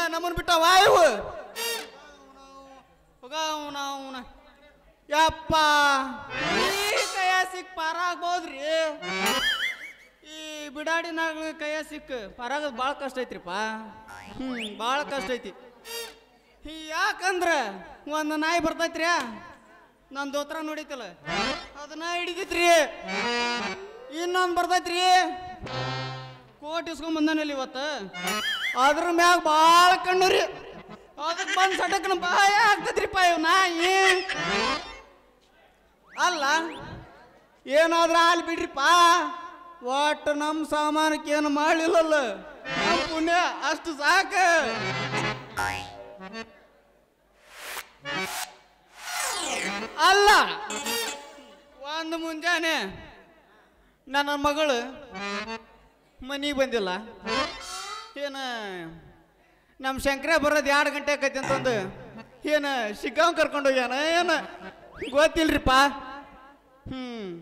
ನಮ್ಮನ್ ಬಿಟ್ಟಾವ ಇವು ಹೋಗ ಅವನ ಅವನ ಯಪ್ಪ ಈ ಕೈಯ ಸಿಕ್ ಪಾರಾಗ್ಬೋದ್ರಿ ಈ ಬಿಡಾಡಿನಾಗ ಕೈಯ ಸಿಕ್ ಪಾರಾಗೋದು ಭಾಳ ಕಷ್ಟ ಐತ್ರಿಪ್ಪ ಹ್ಞೂ ಭಾಳ ಕಷ್ಟ ಐತಿ ಈ ಯಾಕಂದ್ರ ಒಂದು ನಾಯಿ ಬರ್ತೈತ್ರಿ ನನ್ನ ದೋತ್ರ ನೋಡಿತಲ್ಲ ಅದನ್ನ ಹಿಡಿತೈತ್ರಿ ಇನ್ನೊಂದು ಬರ್ತೈತ್ರಿ ಕೋಟ್ ಇಸ್ಕೊಂಡ್ ಬಂದಾನಲ್ಲಿ ಇವತ್ತು ಅದ್ರ ಮ್ಯಾಗ ಭಾಳ ಕಣ್ಣು ರೀ ಅದಕ್ಕೆ ಬಂದು ಸಟಕ್ನ ಬಾಯ ಆಗ್ತೈತ್ರಿಪ್ಪ ಇವ್ ನಾಯಿ ಅಲ್ಲ ಏನಾದ್ರ ಅಲ್ಲಿ ಬಿಡ್ರಿಪ್ಪ ಒಟ್ಟು ನಮ್ಮ ಸಾಮಾನಕ್ಕೆ ಏನು ಮಾಡಲಿಲ್ಲಲ್ಲ ನಮ್ಮ ಪುಣ್ಯ ಅಷ್ಟು ಸಾಕು ಅಲ್ಲ ಒಂದು ಮುಂಜಾನೆ ನನ್ನ ಮಗಳು ಮನೆಗೆ ಬಂದಿಲ್ಲ ಏನ ನಮ್ಮ ಶಂಕರ ಬರೋದು ಎರಡು ಗಂಟೆ ಆಕೈತಿ ಅಂತಂದು ಏನು ಶಿಗ್ಗಾಂವ್ ಕರ್ಕೊಂಡು ಹೋಗ್ಯಾನ ಏನ ಗೊತ್ತಿಲ್ರಿಪ್ಪ ಹ್ಞೂ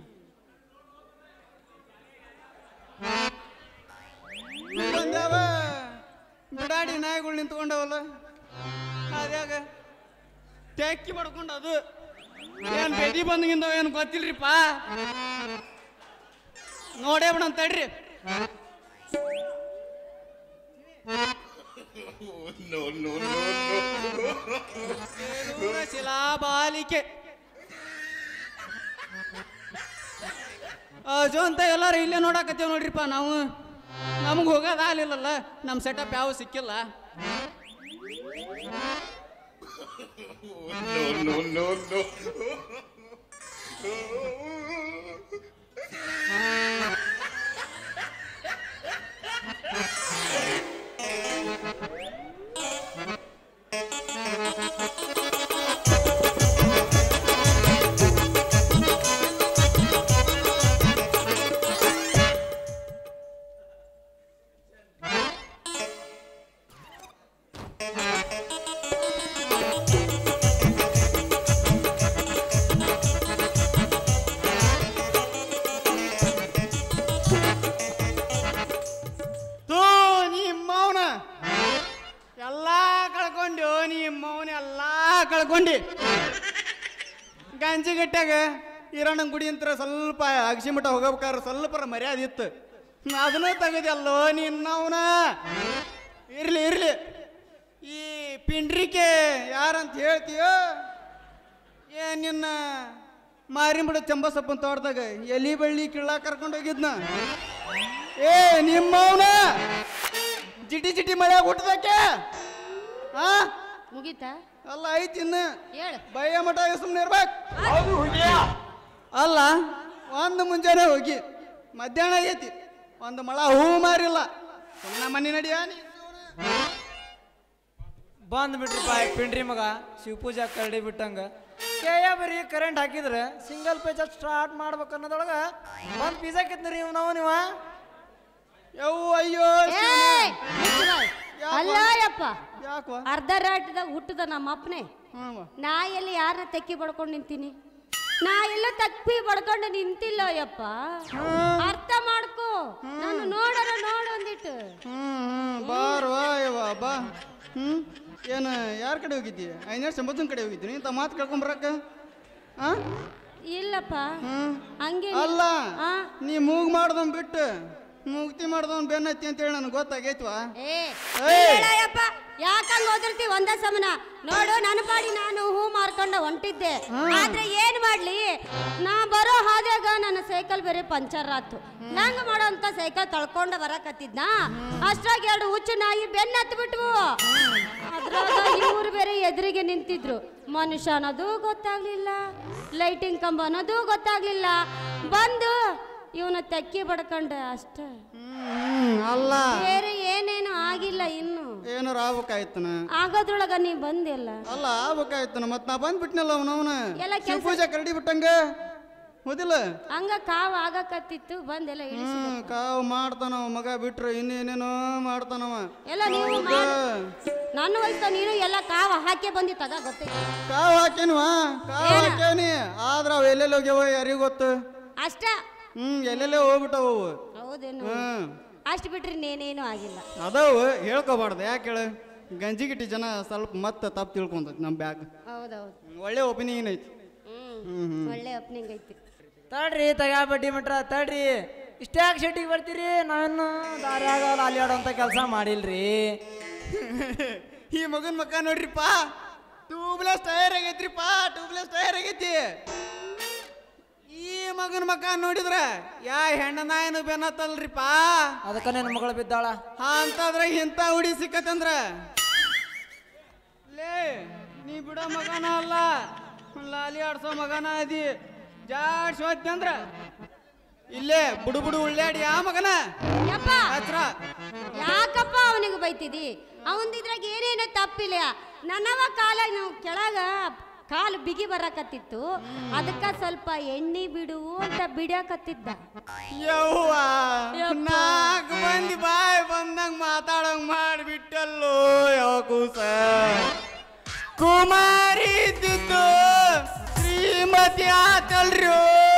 ಬಂದ್ಯಾವ ಬಿಡಾಡಿ ನಾಯಿಗಳು ನಿಂತ್ಕೊಂಡವಲ್ಲ ಅದ್ಯಾಗ ತೆಕ್ಕಿ ಮಾಡ್ಕೊಂಡು ಅದು ಏನ್ ಬೆದಿ ಬಂದಿಂದವ ಏನು ಗೊತ್ತಿಲ್ರಿಪ್ಪ ನೋಡೇ ಬಿಡ ತಡ್ರಿ no, no, no, ಬೇಲೂರ ಶಿಲಾಬಾಲಿಕೆ ಅಜು ಅಂತ ಎಲ್ಲಾರು ಇಲ್ಲೇ ನೋಡಾಕತ್ತೇವ್ ನೋಡ್ರಿಪ್ಪ ನಾವು ನಮಗೆ ಹೋಗೋದು ಆಗ್ಲಿಲ್ಲಲ್ಲ ನಮ್ಮ ಸೆಟಪ್ ಯಾವ ಸಿಕ್ಕಿಲ್ಲ no, no, no, no. ತೂ ನಿಮ್ಮವನ ಎಲ್ಲ ಕಳ್ಕೊಂಡು ನಿಮ್ಮವನ ಎಲ್ಲ ಕಳ್ಕೊಂಡಿ ಗಂಜಿಗಟ್ಟಾಗ ಈರಣ್ಣನ ಗುಡಿ ಅಂತ ಸ್ವಲ್ಪ ಅಗಸಿಮಠ ಹೋಗ್ಬೇಕಾದ್ರೆ ಸ್ವಲ್ಪ ಮರ್ಯಾದೆ ಇತ್ತು ಅದನ್ನ ತೆಗೆದಲ್ಲೋ ನಿನ್ನವನ ಇರ್ಲಿ ಇರ್ಲಿ ಈ ಪಿಂಡ್ರಿಕೆ ಯಾರಂತ ಹೇಳ್ತೀಯೋ ಏ ನಿನ್ನ ಮಾರಿಬಿಡ ಚಂಬಸಪ್ಪನ ತೋಟದಾಗ ಎಲಿ ಬಳ್ಳಿ ಕಿಳ್ಳ ಕರ್ಕೊಂಡು ಹೋಗಿದ್ನ ಏ ನಿಮ್ಮವನ ಜಿಟಿ ಜಿಟಿ ಮಳೆ ಹುಟ್ಟದಕ್ಕೆ ಆ ಮುಗೀತಾ ಅಲ್ಲ ಐತಿ ಇನ್ನು ಹೇಳು ಬಯ್ಯ ಮಠ ಸುಮ್ಮನೆ ಇರ್ಬೇಕು ಅಲ್ಲ ಒಂದು ಮುಂಜಾನೆ ಹೋಗಿ ಮಧ್ಯಾಹ್ನ ಆಗೈತಿ ಒಂದು ಮಳ ಹೂ ಮಾರಿಲ್ಲ ಸುಮ್ಮನೆ ಮನೆ ನಡಿಯ ಬಂದ್ ಬಿಟ್ರಪ್ಪ ಈ ಪಿಂಡ್ರಿ ಮಗ ಶಿವಪೂಜಾ ಕರಡಿ ಬಿಟ್ಟಂಗ ಕೇಯ ಬರೀ ಕರೆಂಟ್ ಹಾಕಿದ್ರೆ ಸಿಂಗಲ್ ಪೇಜ್ ಸ್ಟಾರ್ಟ್ ಮಾಡ್ಬೇಕು ಅನ್ನೋದೊಳಗ ಬಂದ್ ಪಿಜ್ಜಾ ಕಿತ್ನರಿ ನಾವು ನೀವ ಯವ್ ಅಯ್ಯೋ ಏಯ್! ಮುಚ್ಚು ಬಾಯ್. ಅಲ್ಲ ಯಪ್ಪ ಯಾಕವ ಅರ್ಧ ರಾಟದಾಗ ಹುಟ್ಟದ ನಮ್ಮ ಅಪ್ಪನೇ ಹ್ಞೂ ನಾ ಎಲ್ಲಿ ಯಾರನ್ನ ತೆಕ್ಕಿ ಬಡ್ಕೊಂಡು ನಿಂತೀನಿ ನಾ ಎಲ್ಲ ತಕ್ಕಿ ಬಡ್ಕೊಂಡು ನಿಂತಿಲ್ಲ ಯಪ್ಪ ಅರ್ಥ ಮಾಡ್ಕೋ ನಾನು ನೋಡರ ನೋಡು ಒಂದಿಟ್ಟು ಹ್ಮ್ ಬಾರ್ವಾ ಯವ್ವ ಬಾ ಹ್ಮ್ ಏನು ಯಾರ ಕಡೆ ಹೋಗಿದ್ದಿ ಐನೂರು ಸಂಬತ್ತನ ಕಡೆ ಹೋಗಿದ್ದೀನಿ ಇಂಥ ಮಾತು ಕೇಳ್ಕೊಂಬರಕ್ಕ ಆ ಇಲ್ಲಪ್ಪ ಹ್ಮ್ ಹಂಗೆ ಅಲ್ಲ ಆ? ನೀ ಮೂಗ್ ಮಾಡ್ದವ್ ಬಿಟ್ಟು ಮುಕ್ತಿ ಮಾಡ್ದವ್ನು ಬೆನ್ನತ್ತಿ ಅಂತೇಳಿ ನನಗೆ ಗೊತ್ತಾಗೈತ್ವಾ ಏ ಏಯ್! ಹೇಳಯ್ಯಪ್ಪ ಯಾಕಂಗ್ ಓದಿರ್ತಿ ಒಂದ ಸಮನ ನೋಡು ನನ್ನ ಪಾಡಿ ನಾನು ಹೂ ಮಾರ್ಕೊಂಡ ಹೊಂಟಿದ್ದೆ ಆದ್ರೆ ಏನ್ ಮಾಡ್ಲಿ ನಾ ಬರೋ ಹಾದ್ಯಾಗ ನನ್ನ ಸೈಕಲ್ ಬೇರೆ ಪಂಚರ್ ಆತು ನಂಗ ಮಾಡೋಂತ ಸೈಕಲ್ ತಳ್ಕೊಂಡ ಬರಕತ್ತಿದ್ನ ಅಷ್ಟ್ರಾಗ ಎರಡು ಹುಚ್ಚು ನಾಯಿ ಬೆನ್ನ ಹತ್ತು ಬಿಟ್ವು ಅದ್ರಾಗ ಇವ್ರು ಬೇರೆ ಎದುರಿಗೆ ನಿಂತಿದ್ರು ಮನುಷ್ಯ ಅನ್ನೋದು ಗೊತ್ತಾಗ್ಲಿಲ್ಲ ಲೈಟಿಂಗ್ ಕಂಬ ಅನ್ನೋದು ಗೊತ್ತಾಗ್ಲಿಲ್ಲ ಬಂದು ಇವನ ತೆಕ್ಕಿ ಬಡ್ಕೊಂಡೆ ಅಷ್ಟೇ ಹ್ಮ್ ಅಲ್ಲ ಬೇರೆ ಏನೇನು ಆಗಿಲ್ಲ ಇನ್ನು ಏನಾರ ಆಗ್ಬೇಕಾಯ್ತನ ಆಗೋದ್ರೊಳಗ ನೀ ಬಂದಿಲ್ಲ ಅಲ್ಲ ಆಗ್ಬೇಕಾಯ್ತನ ಮತ್ ನಾ ಬಂದ್ಬಿಟ್ನಲ್ಲ ಅವನವನ ಎಲ್ಲ ಕೆಲ್ಸ- ಪೂಜೆ ಕರಡಿ ಬಿಟ್ಟಂಗ ಓದಿಲ್ಲ ಹಂಗ ಕಾವ್ ಆಗಕತ್ತಿತ್ತು ಬಂದೆಲ್ಲ ಇಳಿಸಿ ಹ್ಮ್ ಕಾವು ಮಾಡ್ತಾನವ ಮಗ ಬಿಟ್ರೆ ಇನ್ನೇನೇನೋ ಮಾಡ್ತಾನವ ಎಲ್ಲ ನೀವು ಹೌದಾ? ನನ್ನ ವಯಸ್ಸ ನೀನು ಎಲ್ಲ ಕಾವ ಹಾಕಿ ಬಂದಿತ್ತದ ಗೊತ್ತೈತಿ ಕಾವು ಹಾಕೇನ್ವಾ ಕಾವು ಏನ? ಹಾಕೇನಿ ಆದ್ರ ಅವ ಎಲ್ಲೆಲ್ಲಿ ಹೋಗ್ಯಾವ ಯಾರಿಗೂ ಗೊತ್ತು ಅಷ್ಟ ಹ್ಮ್ ಎಲ್ಲೆಲ್ಲೇ ಹೋಗ್ಬಿಟ್ಟವು ಅವು ಹೌದೇನು ಹ್ಮ್ ಅಷ್ಟು ಬಿಟ್ರೆ ಇನ್ನೇನೇನು ಆಗಿಲ್ಲ ಅದಾವು ಹೇಳ್ಕೋಬಾರ್ದು ಯಾಕೆ ಹೇಳು ಗಂಜಿಗಿಟ್ಟಿ ಜನ ಸ್ವಲ್ಪ ಮತ್ತೆ ತಪ್ಪು ತಿಳ್ಕೊಂತೈತಿ ನಮ್ಮ ಬ್ಯಾಗ್ ಹೌದೌದು ಒಳ್ಳೆ ಒಪಿನಿಯನ್ ಐತಿ ಹ್ಮ್ ಒಳ್ಳೆ ಓಪನಿಂಗ್ ಐತಿ ತಡ್ರಿ ತಗಾ ಬಡ್ಡಿ ಮಟ್ರ ತಡ್ರಿ ಇಷ್ಟ್ಯಾಕೆ ಶೆಟ್ಟಿಗೆ ಬರ್ತೀರಿ ನಾನು ದಾರ್ಯಾಗ ಅಲ್ಲಿ ಆಡೋಂಥ ಕೆಲಸ ಮಾಡಿಲ್ರಿ ಈ ಮಗನ ಮಕ್ಕ ನೋಡ್ರಿಪ್ಪ ಟ್ಯೂಬ್ಲೆಸ್ ಟೈರ್ ಆಗೈತ್ರಿಪ್ಪ ಟ್ಯೂಬ್ಲೆಸ್ ಟೈರ್ ಆಗೈತಿ ಈ ಮಗನ ಮಕ್ಕ ನೋಡಿದ್ರ ಯಾ ಹೆಣ್ಣ ನಾಯನು ಬೆನ್ನತ್ತಲ್ರಿಪ್ಪ ಅದಕ್ಕೆ ನನ್ನ ಮಗಳು ಬಿದ್ದಾಳ ಹಾ ಅಂತಂದ್ರ ಇಂಥ ಹುಡಿ ಸಿಕ್ಕತ್ತಂದ್ರ ಲೇ ನೀ ಬಿಡೋ ಮಗನ ಅಲ್ಲ ಲಾಲಿ ಆಡ್ಸೋ ಮಗನ ಅದಿ ಜಾಡ್ಸ್ ಹೋದ್ನಂದ್ರ ಇಲ್ಲೇ ಬುಡು ಬುಡು ಉಳ್ಳಾಡಿ ಆ ಮಗನ ಯಪ್ಪ ಹತ್ರ ಯಾಕಪ್ಪ ಅವನಿಗೆ ಬೈತಿದಿ ಅವಂದಿದ್ರಾಗ ಏನೇನೋ ತಪ್ಪಿಲ್ಲ ನನ್ನವ ಕಾಲ ನಾವು ಕೆಳಗ ಕಾಲು ಬಿಗಿ ಬರಕತ್ತಿತ್ತು ಅದಕ್ಕ ಸ್ವಲ್ಪ ಎಣ್ಣೆ ಬಿಡು ಅಂತ ಬಿಡಕತ್ತಿದ್ದ ಯವ್ವ ಯಪ್ಪ. ನಾಲ್ಕು ಮಂದಿ ಬಾಯ್ ಬಂದಂಗ ಮಾತಾಡಂಗ್ ಮಾಡಿಬಿಟ್ಟಲ್ಲೋ ಯಾವ ಕೂಸ ಕುಮಾರಿ ಇದ್ದಿದ್ದು ಶ್ರೀಮತಿ ಆತಲ್ರಿ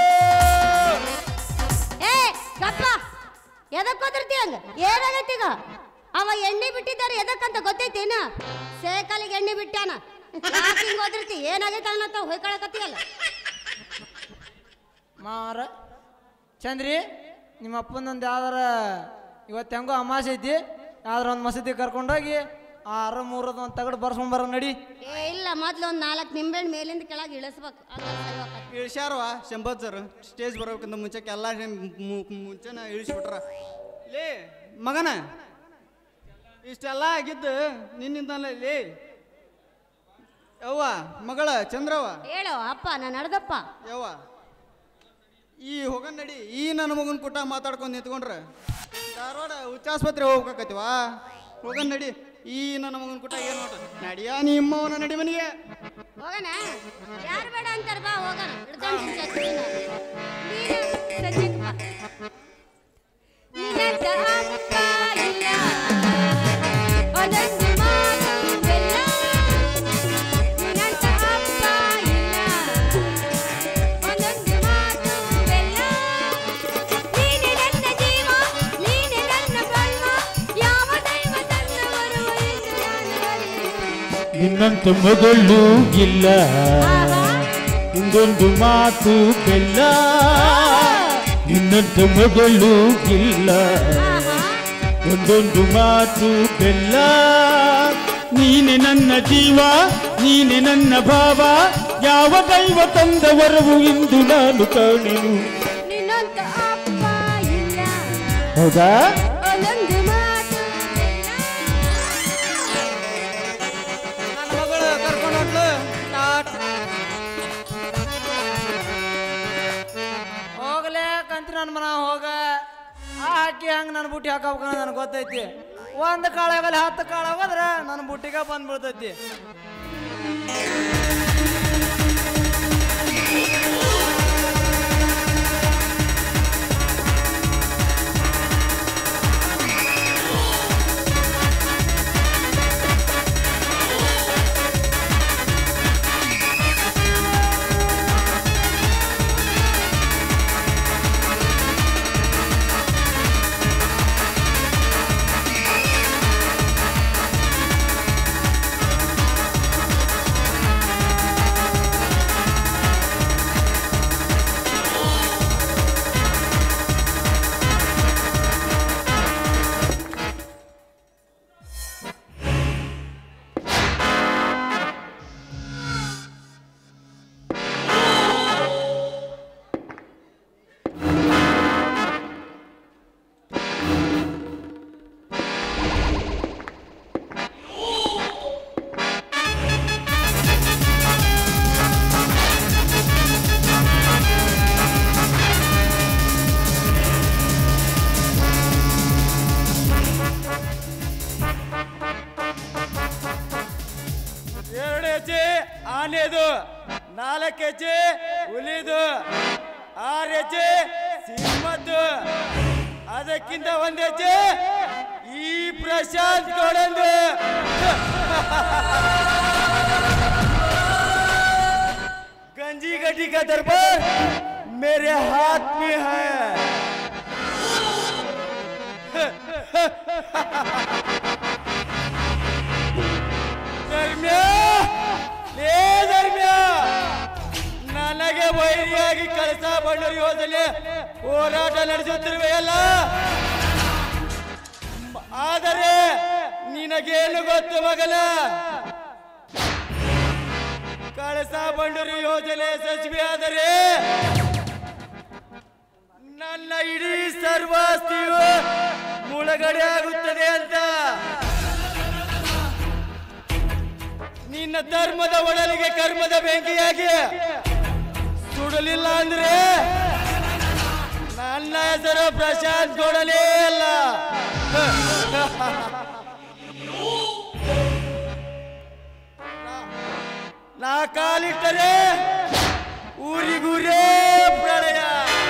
ಏ ಗಪ್ಪ ಎದಕ್ ಹೋದ್ರತಿ ಹಂಗ ಏನಾಗೈತಿ ಈಗ ಅವ ಎಣ್ಣೆ ಬಿಟ್ಟಿದ್ದಾರೆ ಎದಕ್ಕಂತ ಗೊತ್ತೈತೇನ ಸೇಕಲಿಗೆ ಎಣ್ಣೆ ಬಿಟ್ಟಾನ ಯಾಕ್ ಹಿಂಗ್ ಹೋದ್ರತಿ ಏನಾಗೈತ ಅನ್ನತ್ತ ಹೊಯ್ಕೊಳಕತ್ತಿಯಲ್ಲ ಮಾರ ಚಂದ್ರಿ ನಿಮ್ಮ ಅಪ್ಪನೊಂದು ಯಾವ್ದಾರ ಇವತ್ತು ಹೆಂಗೋ ಅಮಾಸೆ ಐತಿ ಯಾವ್ದಾರ ಒಂದು ಮಸೀದಿ ಕರ್ಕೊಂಡೋಗಿ ಆರ ಮೂರದ ಒಂದು ತಗಡು ಬರ್ಸ್ಕೊಂಬರ ನಡಿ ಏ ಇಲ್ಲ ಮೊದ್ಲು ಒಂದ್ ನಾಲ್ಕು ನಿಂಬೆಹಣ್ಣು ಮೇಲಿಂದ ಕೆಳಗೆ ಇಳಿಸ್ಬೇಕು ಹಂಗಾರ್ ಸರಿ ಹೋಗತ್ತೆ. ಇಳಿಸ್ಯಾರವ ಶಂಭತ್ ಸರ್ ಸ್ಟೇಜ್ ಬರೋಕ್ಕಿಂತ ಮುಂಚೆಕ್ಕೆ ಎಲ್ಲ ಮುಂಚೆನ ಇಳಿಸ್ಬಿಟ್ರ ಲೇ ಮಗನ ಇಷ್ಟೆಲ್ಲ ಆಗಿದ್ದು ನಿನ್ನಿಂದಲ್ಲ ಲೇ ಯವ್ವ ಮಗಳ ಚಂದ್ರವ್ವ ಹೇಳು ಅಪ್ಪ ನಾನು ನಡ್ದಪ್ಪ ಯವ್ವ ಈ ಹೋಗನ್ ನಡಿ ಈ ನನ್ನ ಮಗನ ಕುಟ ಮಾತಾಡ್ಕೊಂಡು ನಿಂತ್ಕೊಂಡ್ರೆ ಧಾರವಾಡ ಹುಚ್ಚಾಸ್ಪತ್ರೆ ಹೋಗ್ಬೇಕೈತಿವ ಹೋಗನ್ ನಡಿ ಈ ನನ್ನ ಮಗನ ಕುಟ ಏನು ನೋಡ ನಡಿಯ ನಿಮ್ಮವನ ನಡಿ ಮನೆಗೆ ಹೋಗೋಣ ಯಾರು ಬೇಡ ಅಂತಾರ ಬಾ ಹೋಗೋಣ ಹಿಡ್ಕೊಂಡು ಚಚ್ಚಿನ. ನೀನು ಸದ್ಯಕ್ಕೆ ಬಾ. ನಿನ್ನಂತ ಅಪ್ಪ ಇಲ್ಲ, ಒಂದೊಂದು ಮಾತು ಬೆಲ್ಲ. ನಿನ್ನಂತ ಅಪ್ಪ ಇಲ್ಲ, ಒಂದೊಂದು ಮಾತು ಬೆಲ್ಲ. ನೀನೆ ನನ್ನ ಜೀವ, ನೀನೆ ನನ್ನ ಬ್ರಹ್ಮ, ಯಾವ ದೈವ ತನ್ನವರು ಎಂದು ನಾನು ಅರಿಯೆ. ನಿನ್ನಂತ ಮಗಳು ಇಲ್ಲ ಆಹಾ ಒಂದೊಂದು ಮಾತು ಬೆಲ್ಲ ನಿನ್ನಂತ ಮಗಳು ಇಲ್ಲ ಆಹಾ ಒಂದೊಂದು ಮಾತು ಬೆಲ್ಲ ನೀನೆ ನನ್ನ ಜೀವ ನೀನೆ ನನ್ನ ಭಾವ ಯಾವ ದೈವ ತಂದ ವರವು ಇಂದು ನಾನು ಕಾಣೆನು ನಿನ್ನಂತ ಅಪ್ಪ ಇಲ್ಲ ಹೌದಾ ಒಂದೊಂದು ಮಾತು ಇಲ್ಲ. ನನ್ನ ಮಗಳು ಕರ್ಕೊಂಡು ಹೋಗ್ಲು ಸ್ಟಾರ್ಟ್ ಹೋಗ್ಲೇ ಕಂತಿ ನನ್ನ ಮನ ಹೋಗ ಆ ಹಾಕಿ ಹಂಗೆ ನನ್ನ ಬುಟ್ಟಿ ಹಾಕೋಬೇಕನ್ನ ನನಗೆ ಗೊತ್ತೈತಿ ಒಂದು ಕಾಳಾಗಲಿ ಹತ್ತು ಕಾಳು ಹೋದ್ರೆ ನನ್ನ ಬುಟ್ಟಿಗೆ ಬಂದು ಬೀಳ್ತೈತಿ ಎರಡು ಹೆಜ್ಜೆ ಆನೆದು ನಾಲ್ಕು ಹೆಜ್ಜೆ ಹುಲಿದು ಆರು ಹೆಜ್ಜೆ ಸಿಂಹದ್ದು ಅದಕ್ಕಿಂತ ಒಂದು ಹೆಜ್ಜೆ ಈ ಪ್ರಶಾಂತ್ ಗೌಡಂದು गंजी गड्डी का दरबार मेरे हाथ में है ಏ ಧರ್ಮ್ಯ ನನಗೆ ವೈರಿಯಾಗಿ ಕಳಸ ಬಂಡೂರಿ ಯೋಜನೆ ಹೋರಾಟ ನಡೆಸುತ್ತಿರುವೆಯಲ್ಲ ಮ- ಆದರೆ ನಿನಗೇನು ಗೊತ್ತು ಮಗನ ಕಳಸ ಬಂಡೂರಿ ಯೋಜನೆ ಯಶಸ್ವಿ ಆದರೆ ನನ್ನ ಇಡೀ ಸರ್ವಾಸ್ತಿಯು ಮುಳುಗಡೆ ಆಗುತ್ತದೆ ಅಂತ ನಿನ್ನ ಧರ್ಮದ ಒಡಲಿಗೆ ಕರ್ಮದ ಬೆಂಕಿಯಾಗಿ ಸುಡಲಿಲ್ಲ ಅಂದ್ರೆ ನನ್ನ ಹೆಸರು ಪ್ರಶಾಂತ್ ಕೊಡಲೇ ಅಲ್ಲ ನಾ ಕಾಲಿಟ್ಟರೆ ಊರಿಗೂರೇ ಪ್ರಳಯ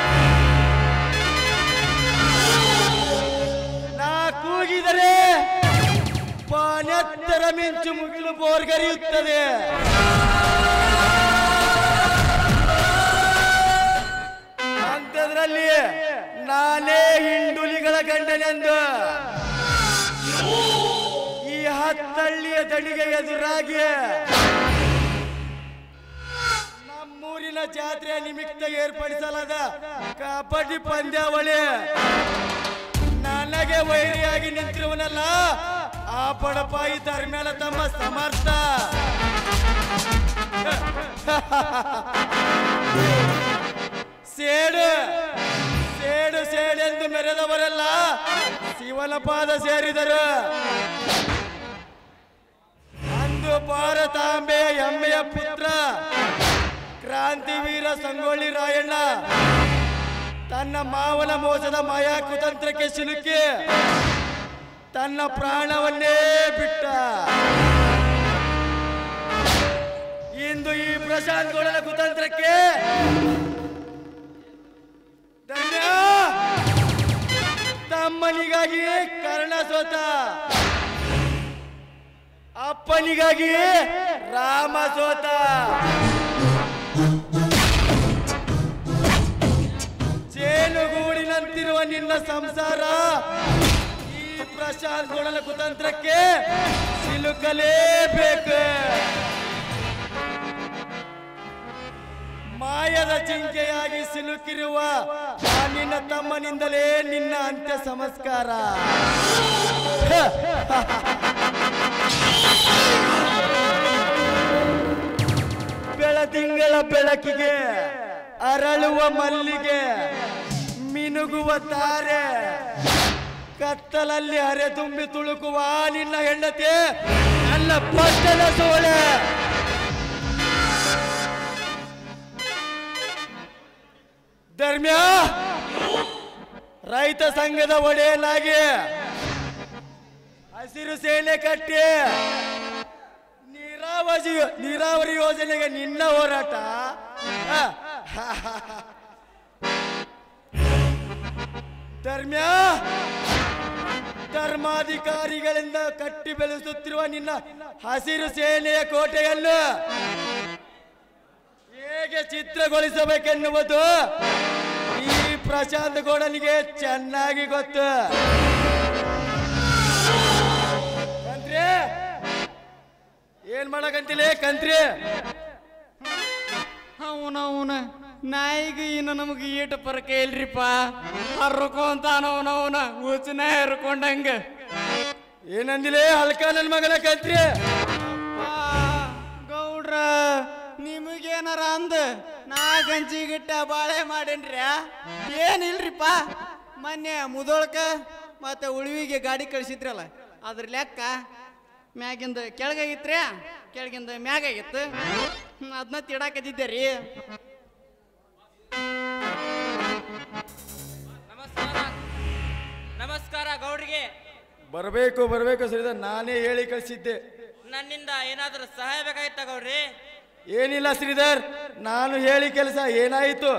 ನಾ ಕೂಗಿದರೆ ಪಾನೆತ್ತರ ಮಿಂಚು ಮುಗಿಲು ಬೋರ್ಗರಿಯುತ್ತದೆ ಅಂಥದ್ರಲ್ಲಿ ನಾನೇ ಹಿಂಡುಲಿಗಳ ಗಂಡನೆಂದು ಈ ಹತ್ತಳ್ಳಿಯ ದಣಿಗೆ ಎದುರಾಗಿ ನಮ್ಮೂರಿನ ಜಾತ್ರೆಯ ನಿಮಿತ್ತ ಏರ್ಪಡಿಸಲಾದ ಕಬಡ್ಡಿ ಪಂದ್ಯಾವಳಿ ನನಗೆ ವೈರಿಯಾಗಿ ನಿಂತಿರುವನಲ್ಲ ಆ ಬಡಪಾಯಿ ಧರ್ಮೇಲ ತಮ್ಮ ಸಮರ್ಥ ಸೇಡು ಸೇಡು ಸೇಡೆಂದು ಮೆರೆದವರೆಲ್ಲ ಶಿವನ ಪಾದ ಸೇರಿದರು ಅಂದು ಭಾರತಾಂಬೆಯ ಹೆಮ್ಮೆಯ ಪುತ್ರ ಕ್ರಾಂತಿವೀರ ಸಂಗೊಳ್ಳಿ ರಾಯಣ್ಣ ತನ್ನ ಮಾವನ ಮೋಸದ ಮಾಯಾ ಕುತಂತ್ರಕ್ಕೆ ಸಿಲುಕಿ ತನ್ನ ಪ್ರಾಣವನ್ನೇ ಬಿಟ್ಟ ಇಂದು ಈ ಪ್ರಶಾಂತ್ ಗೌಡನ ಕುತಂತ್ರಕ್ಕೆ ಧನ್ಯ ತಮ್ಮನಿಗಾಗಿ ಕರ್ಣ ಸೋತ ಅಪ್ಪನಿಗಾಗಿ ರಾಮ ಸೋತ ಜೇನುಗೂಡಿನಂತಿರುವ ನಿನ್ನ ಸಂಸಾರ ಈ ಪ್ರಶಾಂತ್ ಗುಣನ ಕುತಂತ್ರಕ್ಕೆ ಸಿಲುಕಲೇಬೇಕು ಮಾಯದ ಜಿಂಕೆಯಾಗಿ ಸಿಲುಕಿರುವ ಆ ನಿನ್ನ ತಮ್ಮನಿಂದಲೇ ನಿನ್ನ ಅಂತ್ಯ ಸಂಸ್ಕಾರ ಬೆಳದಿಂಗಳ ಬೆಳಕಿಗೆ ಅರಳುವ ಮಲ್ಲಿಗೆ ಮಿನುಗುವ ತಾರೆ ಕತ್ತಲಲ್ಲಿ ಹರೆತುಂಬಿ ತುಳುಕುವ ಆ ನಿನ್ನ ಹೆಂಡತಿ ನನ್ನ ಪಟ್ಟದ ಸೋಳೆ ಧರ್ಮ್ಯ ರೈತ ಸಂಘದ ಒಡೆಯನಾಗಿ ಹಸಿರು ಸೇನೆ ಕಟ್ಟಿ ನೀರಾವರಿ ನೀರಾವರಿ ಯೋಜನೆಗೆ ನಿನ್ನ ಹೋರಾಟ ಹ. ಧರ್ಮ್ಯ ಧರ್ಮಾಧಿಕಾರಿಗಳಿಂದ ಕಟ್ಟಿ ಬೆಳೆಸುತ್ತಿರುವ ನಿನ್ನ ಹಸಿರು ಸೇನೆಯ ಕೋಟೆಯನ್ನು ಹೇಗೆ ಚಿತ್ರಗೊಳಿಸಬೇಕೆನ್ನುವುದು ಈ ಪ್ರಶಾಂತ್ ಗೌಡನಿಗೆ ಚೆನ್ನಾಗಿ ಗೊತ್ತು ಕಂತ್ರಿ ಏನ್ ಮಾಡಕಂತಿಲ್ಲ ಕಂತ್ರಿ ಅವನವನ ನಾಯಿಗೆ ಇನ್ನು ನಮಗೆ ಈಟ ಪರಕೆ ಇಲ್ರಿಪ್ಪ ಹರ್ಕೊಂತಾನವನವನ ಉಚ್ಚನ ಹರ್ಕೊಂಡಂಗ ಏನಂದಿಲೆ ಹಲ್ಕ ನನ್ ಮಗನ ಕಂತ್ರಿ ಆ, ಗೌಡ್ರ ನಿಮಗೇನಾರ ಅಂದ ನಾ ಗಂಜಿಗಿಟ್ಟ ಬಾಳೆ ಮಾಡೇನ್ರಿ ಏನಿಲ್ರಿಪ್ಪ ಮೊನ್ನೆ ಮುದೋಳ್ಕ ಮತ್ತೆ ಉಳಿವಿಗೆ ಗಾಡಿ ಕಳಿಸಿದ್ರಲ್ಲ ಅದ್ರ ಲೆಕ್ಕ ಮ್ಯಾಗಿಂದ ಕೆಳಗಾಗಿತ್ರಿ ಕೆಳಗಿಂದ ಮ್ಯಾಗಾಗಿತ್ತು ಅದನ್ನ ತಿಡಾಕತ್ತಿದ್ದೆ ರೀ ನಮಸ್ಕಾರ ನಮಸ್ಕಾರ ಗೌಡ್ರಿಗೆ ಬರಬೇಕು ಬರಬೇಕು ಸರಿದ ನಾನೇ ಹೇಳಿ ಕಳಿಸಿದ್ದೆ ನನ್ನಿಂದ ಏನಾದರೂ ಸಹಾಯ ಬೇಕಾಗಿತ್ತ ಗೌಡ್ರಿ ಏನಿಲ್ಲ ಶ್ರೀಧರ್ ನಾನು ಹೇಳಿ ಕೆಲಸ ಏನಾಯಿತು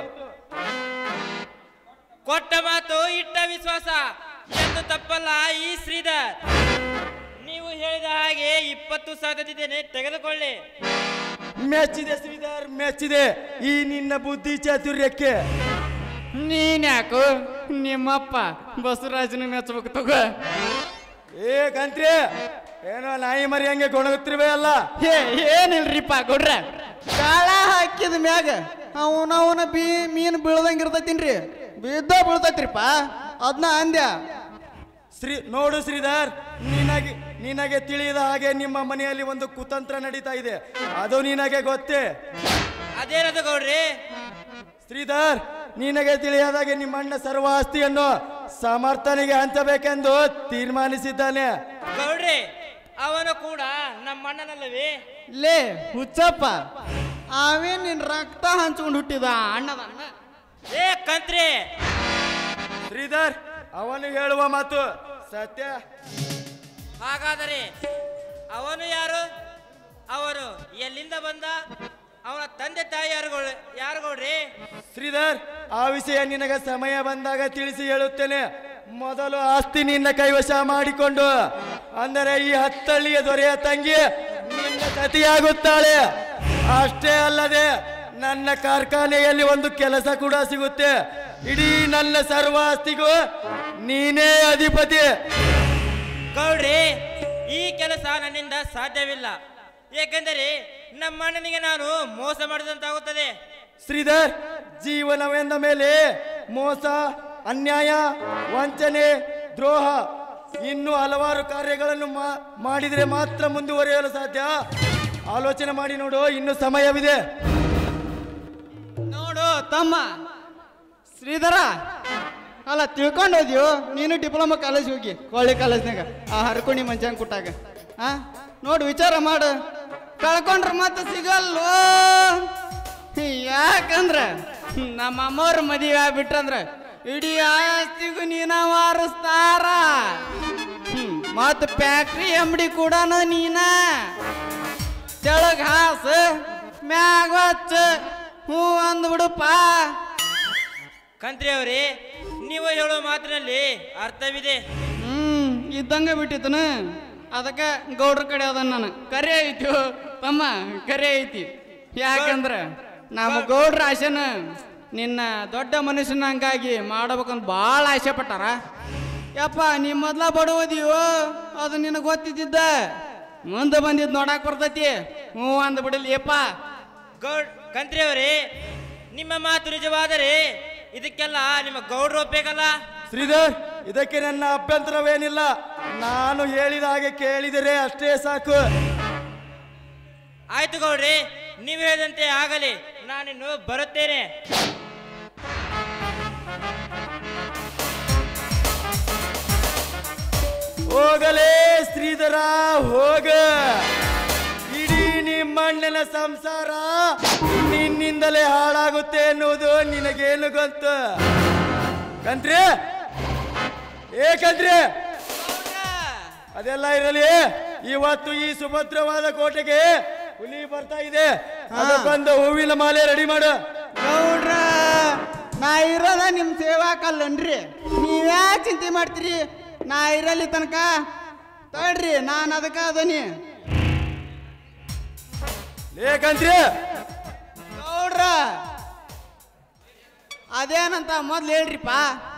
ಕೊಟ್ಟ ಮಾತು ಇಟ್ಟ ವಿಶ್ವಾಸ ಎಂದು ತಪ್ಪಲ್ಲ ಈ ಶ್ರೀಧರ್ ನೀವು ಹೇಳಿದ ಹಾಗೆ ಇಪ್ಪತ್ತು ಸಾವಿರದಿದ್ದೇನೆ ತೆಗೆದುಕೊಳ್ಳಿ ಮೆಚ್ಚಿದೆ ಶ್ರೀಧರ್ ಮೆಚ್ಚಿದೆ ಈ ನಿನ್ನ ಬುದ್ಧಿ ಚಾತುರ್ಯಕ್ಕೆ ನೀನ್ಯಾಕು ನಿಮ್ಮಪ್ಪ ಬಸವರಾಜನ ಮೆಚ್ಚಬೇಕು ತಗೋ ಏ ಕಂತ್ರಿ ಏನೋ ನಾಯಿ ಮರಿ ಹಂಗೆ ಗೊಣಗುತ್ತಿರುವೆ ಅಲ್ಲ ಹೇ ಏನಿಲ್ರಿಪ್ಪ ಗೌಡ್ರ ಕಾಳ ಹಾಕಿದ ಮ್ಯಾಗ ಅವನವನ ಬೀ ಮೀನು ಬೀಳ್ದಂಗ ಇರ್ತೈತಿನ್ರಿ ಬಿದ್ದ ಬೀಳ್ತೈತ್ರಿಪ್ಪ ಅದನ್ನ ಅಂದ್ಯ ಶ್ರೀ ನೋಡು ಶ್ರೀಧರ್ ನಿನಗೆ ನಿನಗೆ ತಿಳಿದ ಹಾಗೆ ನಿಮ್ಮ ಮನೆಯಲ್ಲಿ ಒಂದು ಕುತಂತ್ರ ನಡೀತಾ ಇದೆ ಅದು ನಿನಗೆ ಗೊತ್ತೇ ಅದೇನದು ಗೌಡ್ರಿ ಶ್ರೀಧರ್ ನಿನಗೆ ತಿಳಿಯದ ಹಾಗೆ ನಿಮ್ಮ ಅಣ್ಣ ಸರ್ವ ಆಸ್ತಿಯನ್ನು ಸಮರ್ಥನಿಗೆ ಹಂಚಬೇಕೆಂದು ತೀರ್ಮಾನಿಸಿದ್ದಾನೆ ಗೌಡ್ರಿ ಅವನು ಕೂಡ ನಮ್ಮ ಅಣ್ಣನಲ್ಲವೇ ಲೇ ಹುಚ್ಚಪ್ಪ ಅವೇನ್ ನಿನ್ ರಕ್ತ ಹಂಚ್ಕೊಂಡು ಹುಟ್ಟಿದ ಅಣ್ಣದ ಅಣ್ಣ ಏ ಕಂತ್ರಿ ಶ್ರೀಧರ್ ಅವನು ಹೇಳುವ ಮಾತು ಸತ್ಯ ಹಾಗಾದರೆ ಅವನು ಯಾರು ಅವನು ಎಲ್ಲಿಂದ ಬಂದ ಅವನ ತಂದೆ ತಾಯಿ ಯಾರು ಗೌ- ಯಾರು ಗೌಡ್ರಿ ಶ್ರೀಧರ್ ಆ ವಿಷಯ ನಿನಗೆ ಸಮಯ ಬಂದಾಗ ತಿಳಿಸಿ ಹೇಳುತ್ತೇನೆ ಮೊದಲು ಆಸ್ತಿ ನಿನ್ನ ಕೈವಶ ಮಾಡಿಕೊಂಡು ಅಂದರೆ ಈ ಹತ್ತಳ್ಳಿಯ ದೊರೆಯ ತಂಗಿ ನಿನ್ನ ಸತಿಯಾಗುತ್ತಾಳೆ ಅಷ್ಟೇ ಅಲ್ಲದೆ ನನ್ನ ಕಾರ್ಖಾನೆಯಲ್ಲಿ ಒಂದು ಕೆಲಸ ಕೂಡ ಸಿಗುತ್ತೆ ಇಡೀ ನನ್ನ ಸರ್ವ ಆಸ್ತಿಗೂ ನೀನೇ ಅಧಿಪತಿ ಗೌಡ್ರಿ ಈ ಕೆಲಸ ನನ್ನಿಂದ ಸಾಧ್ಯವಿಲ್ಲ ಏಕೆಂದರೆ ನಮ್ಮ ಅಣ್ಣನಿಗೆ ನಾನು ಮೋಸ ಮಾಡಿದಂತಾಗುತ್ತದೆ ಶ್ರೀಧರ್ ಜೀವನವೆಂದ ಮೇಲೆ ಮೋಸ ಅನ್ಯಾಯ ವಂಚನೆ ದ್ರೋಹ ಇನ್ನು ಹಲವಾರು ಕಾರ್ಯಗಳನ್ನು ಮಾ- ಮಾಡಿದರೆ ಮಾತ್ರ ಮುಂದುವರಿಯಲು ಸಾಧ್ಯ ಆಲೋಚನೆ ಮಾಡಿ ನೋಡು ಇನ್ನು ಸಮಯವಿದೆ ನೋಡು ತಮ್ಮ ಶ್ರೀಧರ ಅಲ್ಲ ತಿಳ್ಕೊಂಡು ಹೋದ್ಯೋ ನೀನು ಡಿಪ್ಲೊಮಾ ಕಾಲೇಜ್ ಹೋಗಿ ಕೊಳ್ಳಿ ಕಾಲೇಜ್ನಾಗ ಆ ಹರ್ಕೊಂಡಿ ಮಂಚಾಂಗ್ ಕುಟ್ಟಾಗ ಹಾ ನೋಡು ವಿಚಾರ ಮಾಡು ಕಳ್ಕೊಂಡ್ರೆ ಮತ್ತೆ ಸಿಗಲ್ವೋ ಯಾಕಂದ್ರ ನಮ್ಮ ಅಮ್ಮವ್ರ ಮದುವೆ ಆಗ್ಬಿಟ್ರಂದ್ರ ಇಡೀ ಆಸ್ತಿಗೂ ನೀನ ವಾರಿಸ್ತಾರ ಹ್ಮ್ ಮತ್ತ ಫ್ಯಾಕ್ಟ್ರಿ ಎಂಬಡಿ ಕೂಡ ನೀನ ತೆಳಗ್ ಹಾಸ ಮ್ಯಾಗ ಹಚ್ಚ ಹ್ಞೂ ಅಂದ್ಬಿಡುಪ್ಪ ಕಂತ್ರಿ ಅವರೇ ನೀವು ಹೇಳೋ ಮಾತಿನಲ್ಲಿ ಅರ್ಥವಿದೆ ಹ್ಮ್ ಇದ್ದಂಗೆ ಬಿಟ್ಟಿತ್ತನ ಅದಕ್ಕೆ ಗೌಡ್ರ ಕಡೆ ಅದ ನಾನು ಕರೆ ಐತಿ ಓ, ತಮ್ಮ ಕರೆ ಐತಿ ಯಾಕಂದ್ರ ನಮ್ಮ ಗೌಡ್ರ ಆಸೆನ ನಿನ್ನ ದೊಡ್ಡ ಮನುಷ್ಯನಂಗಾಗಿ ಮಾಡ್ಬೇಕಂತ ಭಾಳ ಆಸೆ ಪಟ್ಟಾರ ಯಪ್ಪ ನೀ ಮೊದ್ಲ ಬಡವದಿಯೋ ಅದು ನಿನಗೆ ಗೊತ್ತಿದ್ದಿದ್ದ ಮುಂದೆ ಬಂದಿದ್ದು ನೋಡಕ್ ಬರ್ತೈತಿ ಹ್ಞೂ ಅಂದ್ ಬಿಡಲಿಯಪ್ಪ ಗೌಡ್ ಕಂತ್ರಿ ಅವರೇ ನಿಮ್ಮ ಮಾತು ನಿಜವಾದರೆ ಇದಕ್ಕೆಲ್ಲ ನಿಮ್ಮ ಗೌಡ್ರು ಒಪ್ಪಬೇಕಲ್ಲ ಶ್ರೀಧರ್ ಇದಕ್ಕೆ ನನ್ನ ಅಭ್ಯಂತರವೇನಿಲ್ಲ ನಾನು ಹೇಳಿದ ಹಾಗೆ ಕೇಳಿದರೆ ಅಷ್ಟೇ ಸಾಕು ಆಯ್ತು ಗೌಡ್ರಿ ನೀವು ಹೇಳಿದಂತೆ ಆಗಲಿ ನಾನಿನ್ನು ಬರುತ್ತೇನೆ ಹೋಗಲೇ ಶ್ರೀಧರ ಹೋಗ ಇಡೀ ನಿಮ್ಮಣ್ಣನ ಸಂಸಾರ ನಿನ್ನಿಂದಲೇ ಹಾಳಾಗುತ್ತೆ ಎನ್ನುವುದು ನಿನಗೇನು ಗೊತ್ತು ಕಂತ್ರಿ ಏ ಕಂತ್ರಿ ಅದೆಲ್ಲ ಇರಲಿ ಇವತ್ತು ಈ ಸುಭದ್ರವಾದ ಕೋಟೆಗೆ ಹುಲಿ ಬರ್ತಾ ಇದೆ ಅದಕ್ಕೊಂದು ಹೂವಿನ ಮಾಲೆ ರೆಡಿ ಮಾಡು ಗೌಡ್ರ ನಾ ಇರೋದ ನಿಮ್ ಸೇವಾ ಕಲ್ಲನ್ರಿ ನೀವ್ಯಾ ಚಿಂತೆ ಮಾಡ್ತೀರಿ ನಾ ಇರಲಿ ತನಕ ತಡ್ರಿ ನಾನು ಅದಕ್ಕ ಅದನಿ ಏ ಕಂತ್ರಿ ಗೌಡ್ರ ಅದೇನಂತ ಮೊದ್ಲು ಹೇಳ್ರಿಪ್ಪ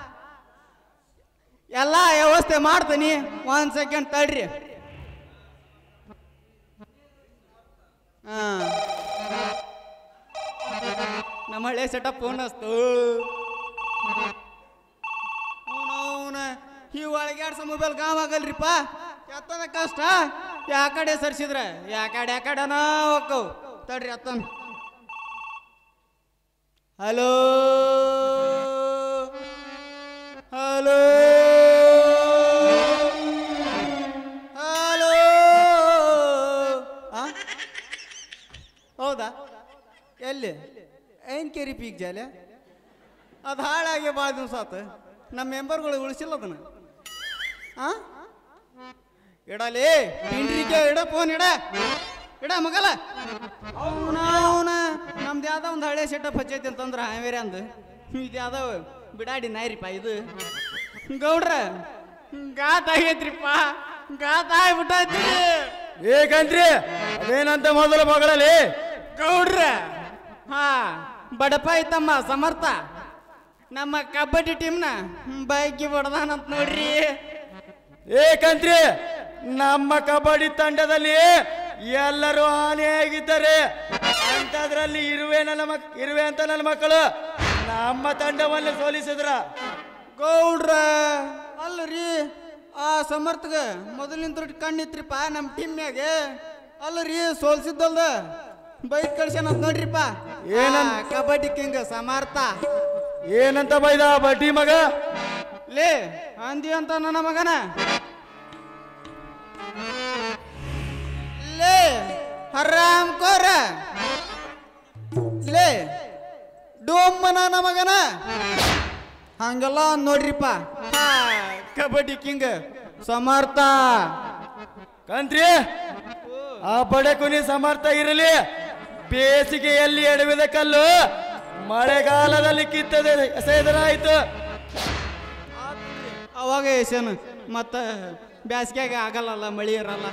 ಎಲ್ಲ ವ್ಯವಸ್ಥೆ ಮಾಡ್ತೀನಿ ಒಂದ್ ಸೆಕೆಂಡ್ ತಡ್ರಿ ಹಾ ನಮ್ಮ ಹಳೆ ಸೆಟಪ್ ಫೋನ್ ಹಸ್ತು ಅವನವನ ಈ ಒಳಗ್ಯಾಡ್ಸ ಮೊಬೈಲ್ ಗಾಮ್ ಆಗಲ್ರಿಪ್ಪ ಎತ್ತದ ಕಷ್ಟ ಯಾ ಕಡೆ ಸರ್ಸಿದ್ರ ಯಾ ಕಡೆ ಯಾ ಕಡೆನ ಹೋಕ್ಕವು ತಡ್ರಿ ಅತ್ತನ್ ಹಲೋ ಹಲೋ ಹಲೋ ಆ? ಹೌದಾ ಎಲ್ಲಿ ಏನ್ ಕೆರಿ ಪೀಕ್ ಜಾಲೆ ಅದು ಹಾಳಾಗಿ ಭಾಳ ದಿವಸ ಆತು ನಮ್ಮ ಮೆಂಬರ್ಗಳು ಉಳಿಸಿಲ್ಲ ಅದನ್ನ ಆ ಇಡಲಿ ಪಿಂಡ್ರಿಕೆ ಇಡ ಫೋನ್ ಇಡ ಇಡ ಮಗಲ ಅವನ ಅವನ ನಮ್ದು ಯಾವ್ದೋ ಒಂದು ಹಳೆ ಸೆಟಪ್ ಹಚ್ಚೈತಿ ಅಂತಂದ್ರೆ ಹಾವೇರಿ ಅಂದ ಇದು ಯಾವ್ದೋ ಬಿಡಾಡಿ ನಾಯ್ರಿಪ್ಪ ಇದು ಗೌಡ್ರ ಗಾತ್ ಆಗೈತ್ರಿಪ್ಪ ಗಾತ್ ಆಗ್ಬಿಟ್ಟೈತಿ ಏ ಕಂತ್ರಿ ಅದೇನಂತ ಮೊದಲು ಮಗಳಲ್ಲಿ ಗೌಡ್ರ ಹಾ ಬಡಪ ಐತಮ್ಮ ಸಮರ್ಥ ನಮ್ಮ ಕಬಡ್ಡಿ ಟೀಮ್ನ ಬೈಕಿ ಬಡ್ದಾನಂತ ನೋಡ್ರಿ ಏ ಕಂತ್ರಿ ನಮ್ಮ ಕಬಡ್ಡಿ ತಂಡದಲ್ಲಿ ಎಲ್ಲರೂ ಹಾನಿಯಾಗಿದ್ದಾರೆ ಅಂತದ್ರಲ್ಲಿ ಇರುವೆ ನನ್ನ ಮಕ್ ಇರುವೆ ಅಂತ ನನ್ನ ಮಕ್ಕಳು ನಮ್ಮ ತಂಡವನ್ನು ಸೋಲಿಸಿದ್ರ ಗೌಡ್ರ ಅಲ್ರಿ ಆ ಸಮರ್ಥಗ ಮೊದಲಿನ ಕಣ್ಣಿತ್ರಿಪ್ಪ ನಮ್ಮ ಟೀಮ್ನ್ಯಾಗ ಅಲ್ರಿ ಸೋಲ್ಸಿದ್ದಲ್ದ ಬೈಕ್ ಕಳ್ಸ್ಯಾನ ನೋಡ್ರಿಪ್ಪ ಏನಂತ? ಆ, ಕಬಡ್ಡಿ ಕಿಂಗ್ ಸಮರ್ಥ ಏನಂತ ಬೈದ ಆ ಬಡ್ಡಿ ಮಗ ಲೇ ಅಂದಿ ಅಂತ ನನ್ನ ಮಗನ ಲೇ ಹರಾಮ್ ಕೋರ ಲೇ ಡೋಮ್ ನನ್ನ ಮಗನ ಹಂಗೆಲ್ಲ ಅಂದ್ ನೋಡ್ರಿಪ್ಪ ಹಾ, ಕಬಡ್ಡಿ ಕಿಂಗ್ ಸಮರ್ಥ ಕಂತ್ರಿ ಆ ಬಡೆ ಕುನಿ ಸಮರ್ಥ ಇರಲಿ ಬೇಸಿಗೆಯಲ್ಲಿ ಎಡವಿದ ಕಲ್ಲು ಮಳೆಗಾಲದಲ್ಲಿ ಕಿತ್ತದೆ ಎಸೆದರಾಯ್ತು ಅವಾಗ ಏಸೇನು ಮತ್ತ ಬ್ಯಾಸ್ಗ್ಯಾಗ ಆಗಲ್ಲಲ್ಲ ಮಳಿ ಇರಲ್ಲ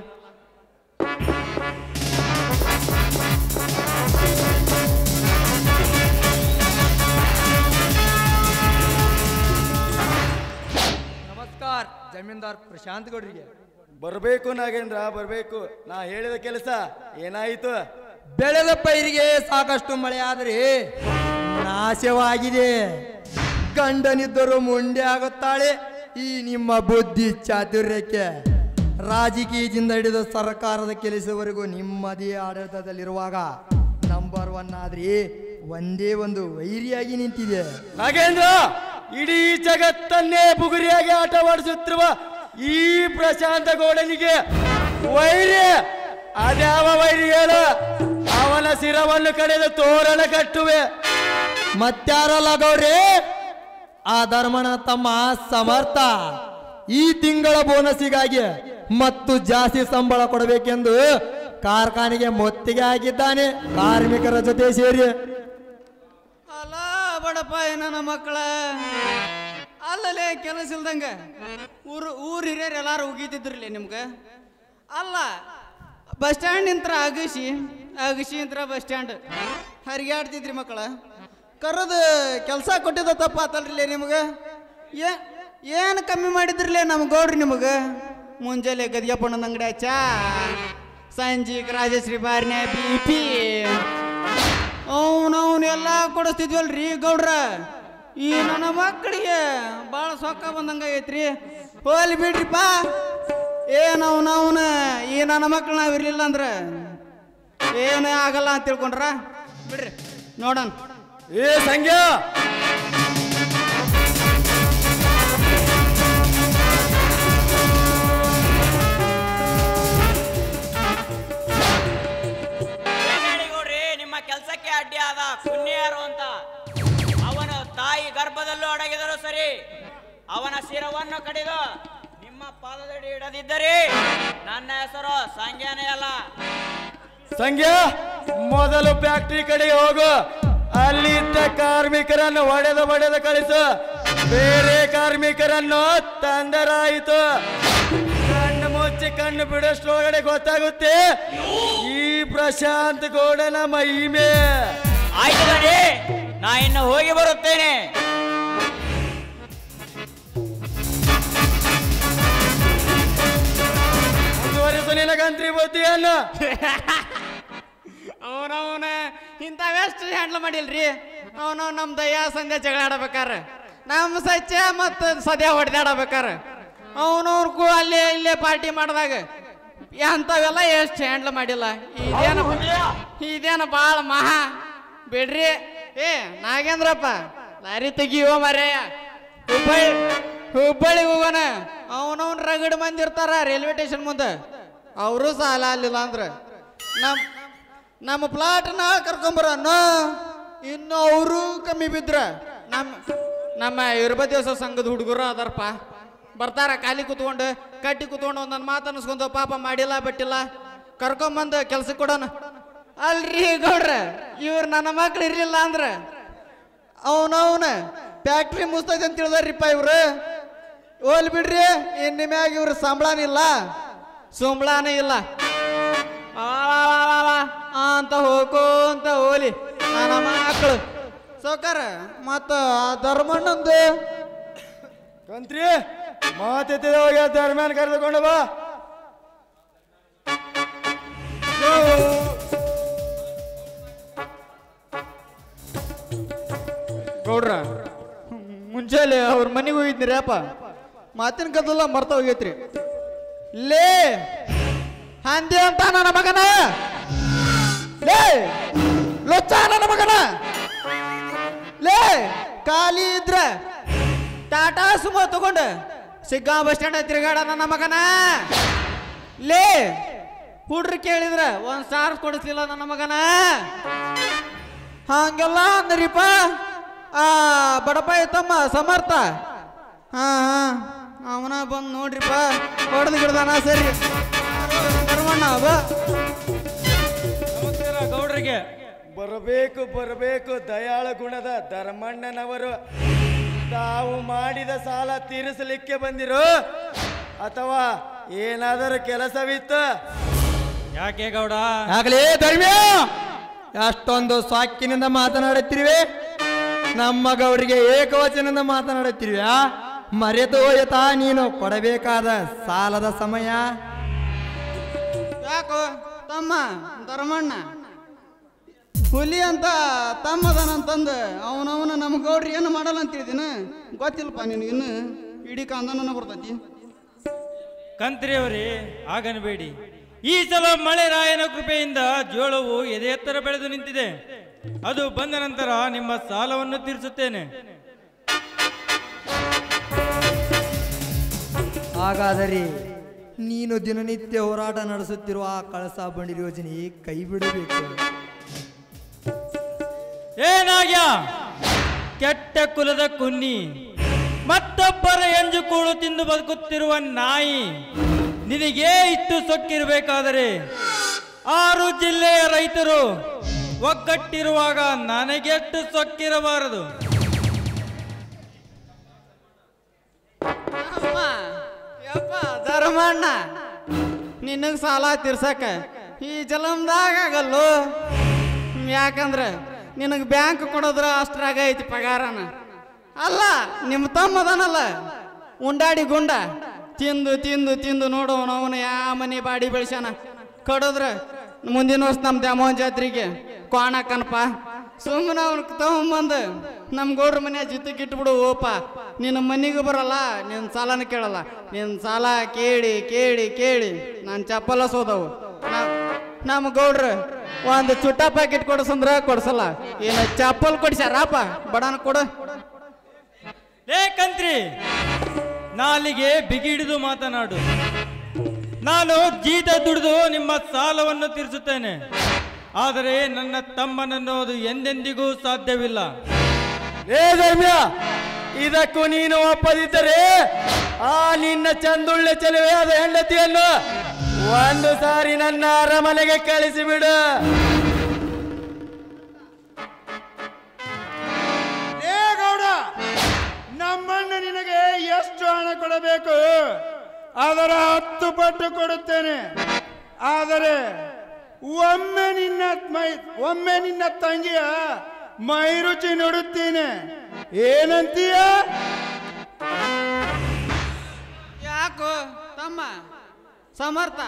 ನಮಸ್ಕಾರ ಜಮೀನ್ದಾರ್ ಪ್ರಶಾಂತ್ ಗೌಡ್ರಿಗೆ ಬರಬೇಕು ನಾಗೇಂದ್ರ ಬರಬೇಕು ನಾ ಹೇಳಿದ ಕೆಲಸ ಏನಾಯಿತು ಬೆಳೆದ ಪೈರಿಗೆ ಸಾಕಷ್ಟು ಮಳೆ ಆದರೆ ನಾಶವಾಗಿದೆ ಗಂಡನಿದ್ದರೂ ಮುಂಡೆ ಆಗುತ್ತಾಳೆ ಈ ನಿಮ್ಮ ಬುದ್ಧಿ ಚಾತುರ್ಯಕ್ಕೆ ರಾಜಕೀಯದಿಂದ ಹಿಡಿದು ಸರ್ಕಾರದ ಕೆಲಸವರೆಗೂ ನಿಮ್ಮದೇ ಆಡಳಿತದಲ್ಲಿರುವಾಗ ನಂಬರ್ ಒನ್ ಆದ್ರೆ ಒಂದೇ ಒಂದು ವೈರಿಯಾಗಿ ನಿಂತಿದೆ ನಾಗೇಂದ್ರ ಇಡೀ ಜಗತ್ತನ್ನೇ ಬುಗುರಿಯಾಗಿ ಆಟವಾಡಿಸುತ್ತಿರುವ ಈ ಪ್ರಶಾಂತ ಗೌಡನಿಗೆ ವೈರಿ ಅದ್ಯಾವ ವೈರಿ ಹೇಳು ಅವನ ಶಿರವನ್ನು ಕಡೆದು ತೋರಣ ಕಟ್ಟುವೆ ಮತ್ಯಾರಲ್ಲ ಗೌರಿ ಆ ಧರ್ಮನ ತಮ್ಮ ಸಮರ್ಥ ಈ ತಿಂಗಳ ಬೋನಸಿಗಾಗಿ ಮತ್ತು ಜಾಸ್ತಿ ಸಂಬಳ ಕೊಡಬೇಕೆಂದು ಕಾರ್ಖಾನೆಗೆ ಮೊತ್ತಿಗೆ ಹಾಕಿದ್ದಾನೆ ಕಾರ್ಮಿಕರ ಜೊತೆ ಸೇರಿ ಅಲ್ಲ ಬಡಪ್ಪ ನನ್ನ ಮಕ್ಕಳ ಅಲ್ಲಲೇ ಕೆಲಸ ಇಲ್ದಂಗ ಊರು ಊರ್ ಹಿರಿಯರು ಎಲ್ಲಾರು ಉಗಿತಿದ್ರಲಿ ನಿಮ್ಗೆ ಅಲ್ಲ ಬಸ್ ಸ್ಟ್ಯಾಂಡ್ ನಿಂತ್ರ ಅಗಸಿ ಅಗಸಿ ನಿಂತ್ರ ಬಸ್ ಸ್ಟ್ಯಾಂಡ್ ಹರಿಗಾಡ್ತಿದ್ರಿ ಮಕ್ಕಳ ಕರೆದು ಕೆಲಸ ಕೊಟ್ಟಿದ್ದ ತಪ್ಪಾತಲ್ರಿ ನಿಮ್ಗೆ ಏ ಏನು ಕಮ್ಮಿ ಮಾಡಿದ್ರಲೇ ನಮ್ಮ ಗೌಡ್ರಿ ನಿಮಗೆ ಮುಂಜಾನೆ ಗದಿಯಪ್ಪಣ್ಣನ ಅಂಗಡಿ ಚಾ ಸಂಜೆಗೆ ರಾಜಶ್ರೀ ಬಾರ್ನ್ಯಾ ಬಿ ಪಿ ಅವನವನ್ ಎಲ್ಲ ಕೊಡಿಸ್ತಿದ್ವಲ್ರಿ ಗೌಡ್ರ ಈ ನನ್ನ ಮಕ್ಕಳಿಗೆ ಭಾಳ ಸೊಕ್ಕ ಬಂದಂಗ ಐತ್ರಿ ಹೋಲಿ ಬಿಡ್ರಿಪ್ಪ ಏನ್ ಅವನವನ ಈ ನನ್ನ ಮಕ್ಳು ನಾವ್ ಇರ್ಲಿಲ್ಲ ಅಂದ್ರ ಏನು ಆಗಲ್ಲ ಅಂತ ತಿಳ್ಕೊಂಡ್ರ ಬಿಡ್ರಿ ನೋಡೋಣ ಏ ಸಂಖ್ಯಾ ಗೌಡ್ರಿ ನಿಮ್ಮ ಕೆಲಸಕ್ಕೆ ಅಡ್ಡಿ ಆದ ಪುಣ್ಯ ಯಾರು ಅಂತ ಅವನು ತಾಯಿ ಗರ್ಭದಲ್ಲೂ ಅಡಗಿದರು ಸರಿ ಅವನ ಶಿರವನ್ನು ಕಡಿದು ನಿಮ್ಮ ಪಾದದಡಿ ಇಡದಿದ್ದರೆ ನನ್ನ ಹೆಸರು ಸಂಜ್ಞಾನೇ ಅಲ್ಲ ಸಂಖ್ಯಾ ಮೊದಲು ಫ್ಯಾಕ್ಟ್ರಿ ಕಡೆ ಹೋಗು ಅಲ್ಲಿ ಇದ್ದ ಕಾರ್ಮಿಕರನ್ನು ಒಡೆದು ಒಡೆದು ಕಳಿಸು ಬೇರೆ ಕಾರ್ಮಿಕರನ್ನು ತಂದರಾಯಿತು ಕಣ್ಣು ಮುಚ್ಚಿ ಕಣ್ಣು ಬಿಡೋಷ್ಟ್ರೊಳಗಡೆ ಗೊತ್ತಾಗುತ್ತೆ ಈ ಪ್ರಶಾಂತ್ ಗೌಡನ ಮಹಿಮೆ ಆಯ್ತು ಗಣಿ ನಾ ಇನ್ನು ಹೋಗಿ ಬರುತ್ತೇನೆ ಮುಂದುವರಿಸು ನಿನಗಂತ್ರಿ ಬುದ್ಧಿಯನ್ನು ಅವನವನ ಇಂಥವೆಷ್ಟು ಹ್ಯಾಂಡ್ಲ್ ಮಾಡಿಲ್ರಿ ಅವನು ನಮ್ಮ ದಯಾ ಸಂಧ್ಯಾ ಜಗಳ ಆಡಬೇಕಾರ ನಮ್ಮ ಸತ್ಯ ಮತ್ತು ಸದ್ಯ ಹೊಡೆದಾಡಬೇಕಾರ ಅವನವ್ರು ಕೂ ಅಲ್ಲೇ ಇಲ್ಲೇ ಪಾರ್ಟಿ ಮಾಡಿದಾಗ ಅಂಥವೆಲ್ಲ ಎಷ್ಟು ಹ್ಯಾಂಡ್ಲ್ ಮಾಡಿಲ್ಲ ಇದೇನು ಇದೇನು ಭಾಳ ಮಹಾ ಬಿಡ್ರಿ ಏ ನಾಗೇಂದ್ರಪ್ಪ ಲಾರಿ ತೆಗಿಯೋ ಮರೆಯ ಹುಬ್ಬಳ್ಳಿ ಹುಬ್ಬಳ್ಳಿಗೆ ಹೋಗೋಣ ಅವನವ್ನ ರಗಡ್ ಮಂದಿ ಇರ್ತಾರ ರೈಲ್ವೆ ಸ್ಟೇಷನ್ ಮುಂದೆ ಅವರು ಸಾಲ ಅಲ್ಲಿಲ್ಲ ಅಂದ್ರೆ ನಮ್ಮ ನಮ್ಮ ಪ್ಲಾಟ್ನ ಕರ್ಕೊಂಬರನ್ನ ಇನ್ನು ಅವರು ಕಮ್ಮಿ ಬಿದ್ರ ನಮ್ಮ ನಮ್ಮ ಇರ್ಬ ದಿವಸ ಸಂಘದ ಹುಡುಗರು ಅದಾರಪ್ಪ ಬರ್ತಾರ ಖಾಲಿ ಕೂತ್ಕೊಂಡು ಕಟ್ಟಿ ಕೂತ್ಕೊಂಡು ಒಂದೊಂದು ಮಾತು ಅನ್ಸ್ಕೊಂಡು ಪಾಪ ಮಾಡಿಲ್ಲ ಬಿಟ್ಟಿಲ್ಲ ಕರ್ಕೊಂಬಂದು ಕೆಲ್ಸಕ್ಕೆ ಕೊಡೋಣ ಅಲ್ರಿ ಗೌಡ್ರ ಇವ್ರು ನನ್ನ ಮಕ್ಳು ಇರ್ಲಿಲ್ಲ ಅಂದ್ರೆ ಅವನವನ ಫ್ಯಾಕ್ಟ್ರಿ ಮುಸ್ತೈತೆ ಅಂತ ತಿಳಿದಾರಿಪ್ಪ ಇವ್ರು ಹೋಲ್ ಬಿಡ್ರಿ ಇನ್ನು ಮ್ಯಾಗ ಇವ್ರ ಸಂಬಳನಿಲ್ಲ ಸಂಬಳನೇ ಇಲ್ಲ ಆ, ವಾ, ವಾ, ವಾ, ವಾ, ಆ ಅಂತ ಹೋಗೋ ಅಂತ ಹೋಲಿ ನನ್ನ ಮಕ್ಕಳು ಸೌಕಾರ ಮತ್ತ ಗೌಡ್ರ ಮುಂಚೆಲೆ ಅವ್ರ ಮನೆಗೆ ಹೋಗಿದ್ನಿರಿ ಅಪ್ಪ ಮಾತಿನ ಕದಲ್ಲ ಮರ್ತ ಹೋಗೈತ್ರಿ ಲೇ ಹಂದಿ ಅಂತ ನನ್ನ ಮಗನ ಲೇ ಲೊಚ್ಚ ನನ್ನ ಮಗನ ಲೇ ಖಾಲಿ ಇದ್ರ ಟಾಟಾ ಸುಮ ತಗೊಂಡು ಸಿಗ್ಗಾ ಬಸ್ ಸ್ಟ್ಯಾಂಡ್ ತಿರುಗಾಡ ನನ್ನ ಮಗನ ಲೇ ಹುಡ್ರು ಕೇಳಿದ್ರ ಒಂದ್ ಸ್ಟಾರ್ ಕೊಡಿಸ್ಲಿಲ್ಲ ನನ್ನ ಮಗನ ಹಂಗೆಲ್ಲ ಅಂದ್ರಿಪ್ಪ ಆ ಬಡಪಾಯಿ ತಮ್ಮ ಸಮರ್ಥ ಹಾ ಹಾ ಅವನ ಬಂದ್ ನೋಡ್ರಿಪ್ಪ ಹೊಡೆದು ಗಿಡ್ದಾನ ಸರಿ ಧರ್ಮಣ್ಣ ಬಾ ನಮಸ್ಕಾರ ಗೌಡ್ರಿಗೆ ಬರಬೇಕು ಬರಬೇಕು ದಯಾಳ ಗುಣದ ಧರ್ಮಣ್ಣನವರು ತಾವು ಮಾಡಿದ ಸಾಲ ತೀರಿಸಲಿಕ್ಕೆ ಬಂದಿರೋ ಅಥವಾ ಏನಾದರೂ ಕೆಲಸವಿತ್ತು ಯಾಕೆ ಗೌಡ ಆಗಲೇ ಧರ್ಮ್ಯ ಅಷ್ಟೊಂದು ಸಾಕಿನಿಂದ ಮಾತನಾಡುತ್ತಿರುವೆ ನಮ್ಮ ಗೌರಿಗೆ ಏಕವಚನದಿಂದ ಮಾತನಾಡುತ್ತಿರುವೆ ಮರೆತು ಹೋಯತಾ ನೀನು ಕೊಡಬೇಕಾದ ಸಾಲದ ಸಮಯ ಯಾಕೋ ತಮ್ಮ ಧರ್ಮಣ್ಣ ಹುಲಿ ಅಂತ ತಮ್ಮದನಂತಂದು ಅವನವನ ನಮ್ಮ ಗೌಡ್ರಿ ಏನು ಮಾಡಲ್ಲ ಅಂತ ಹೇಳಿದಿನ ಗೊತ್ತಿಲ್ಲಪ್ಪ ನಿನಗಿನ್ನು ಇಡೀ ಕಾಂದನ ಬರ್ತೈತಿ ಕಂತ್ರಿಯವರೇ ಆಗನಬೇಡಿ ಈ ಸಲ ಮಳೆ ರಾಯನ ಕೃಪೆಯಿಂದ ಜೋಳವು ಎದೆ ಎತ್ತರ ಬೆಳೆದು ನಿಂತಿದೆ ಅದು ಬಂದ ನಂತರ ನಿಮ್ಮ ಸಾಲವನ್ನು ತೀರಿಸುತ್ತೇನೆ ಹಾಗಾದರೆ ನೀನು ದಿನನಿತ್ಯ ಹೋರಾಟ ನಡೆಸುತ್ತಿರುವ ಆ ಕಳಸಾ ಬಂಡಿ ಯೋಜನೆ ಕೈ ಬಿಡಬೇಕು ಏನಾಗ್ಯ ಕೆಟ್ಟ ಕುಲದ ಕುನ್ನಿ ಮತ್ತೊಬ್ಬರ ಎಂಜುಕೂಳು ತಿಂದು ಬದುಕುತ್ತಿರುವ ನಾಯಿ ನಿನಗೆ ಇಷ್ಟು ಸೊಕ್ಕಿರಬೇಕಾದರೆ ಆರು ಜಿಲ್ಲೆಯ ರೈತರು ಒಗ್ಗಟ್ಟಿರುವಾಗ ನನಗೆಷ್ಟು ಸೊಕ್ಕಿರಬಾರದು ಅಮ್ಮ ಯಪ್ಪ ಧರ್ಮಣ್ಣ ನಿನಗೆ ಸಾಲ ತೀರ್ಸಕ ಈ ಜಲಮ್ದಾಗ ಆಗಲ್ಲೋ ಯಾಕಂದ್ರೆ ನಿನಗೆ ಬ್ಯಾಂಕ್ ಕೊಡೋದ್ರ ಅಷ್ಟ್ರಾಗ ಐತಿ ಪಗಾರನ ಅಲ್ಲ ನಿಮ್ಮ ತಮ್ಮದನಲ್ಲ ಉಂಡಾಡಿ ಗುಂಡ ತಿಂದು ತಿಂದು ತಿಂದು ನೋಡೋನು ಅವನು ಯಾವ ಮನೆ ಬಾಡಿ ಬೆಳೆಸ್ಯಾನ ಕಡೋದ್ರ ಮುಂದಿನ ವರ್ಷ ನಮ್ಮ ದ್ಯಾಮೋಹನ್ ಜಾತ್ರೆಗೆ ಕ್ವಾಣಕ್ಕನಪ್ಪ ಸುಮ್ಮನೆ ಅವ್ನ ತಗೊಂಬಂದು ನಮ್ಮ ಗೌಡ್ರ ಮನೆ ಜೊತೆಗೆ ಇಟ್ಬಿಡು ಓಪ ನಿನ್ನ ಮನೆಗೂ ಬರಲ್ಲ ನಿನ್ನ ಸಾಲನ ಕೇಳಲ್ಲ ನಿನ್ನ ಸಾಲ ಕೇಳಿ ಕೇಳಿ ಕೇಳಿ ನಾನು ಚಪ್ಪಲ ಸೋದವು ನಮ್ಮ ಗೌಡ್ರು ಒಂದು ಚುಟ್ಟ ಪ್ಯಾಕೆಟ್ ಕೊಡಿಸಂದ್ರ ಕೊಡ್ಸಲ್ಲ ಏನು ಚಪ್ಪಲ್ ಕೊಡ್ಸ್ಯಾರಪ್ಪ ಬಡನ ಕೊಡು ಲೇ ಕಂತ್ರಿ ನಾಲಿಗೆ ಬಿಗಿಡಿದು ಮಾತನಾಡು ನಾನು ಜೀತ ದುಡಿದು ನಿಮ್ಮ ಸಾಲವನ್ನು ತೀರಿಸುತ್ತೇನೆ ಆದರೆ ನನ್ನ ತಮ್ಮನನ್ನೋದು ಎಂದೆಂದಿಗೂ ಸಾಧ್ಯವಿಲ್ಲ ಏ ಧರ್ಮ್ಯ ಇದಕ್ಕೂ ನೀನು ಒಪ್ಪದಿದ್ದರೆ ಆ ನಿನ್ನ ಚಂದುಳ್ಳ ಚೆಲುವೆಯಾದ ಹೆಂಡತಿಯನ್ನು ಒಂದು ಸಾರಿ ನನ್ನ ಅರಮನೆಗೆ ಕಳಿಸಿಬಿಡು ಏ ಗೌಡ ನಮ್ಮಣ್ಣ ನಿನಗೆ ಎಷ್ಟು ಹಣ ಕೊಡಬೇಕು ಅದರ ಹತ್ತು ಪಟ್ಟು ಕೊಡುತ್ತೇನೆ ಆದರೆ ಒಮ್ಮೆ ನಿನ್ನ ಮೈ ಒಮ್ಮೆ ನಿನ್ನ ತಂಗಿಯ ಮೈ ರುಚಿ ನೋಡುತ್ತೇನೆ ಏನಂತೀಯ ಯಾಕೋ ತಮ್ಮ ಸಮರ್ಥ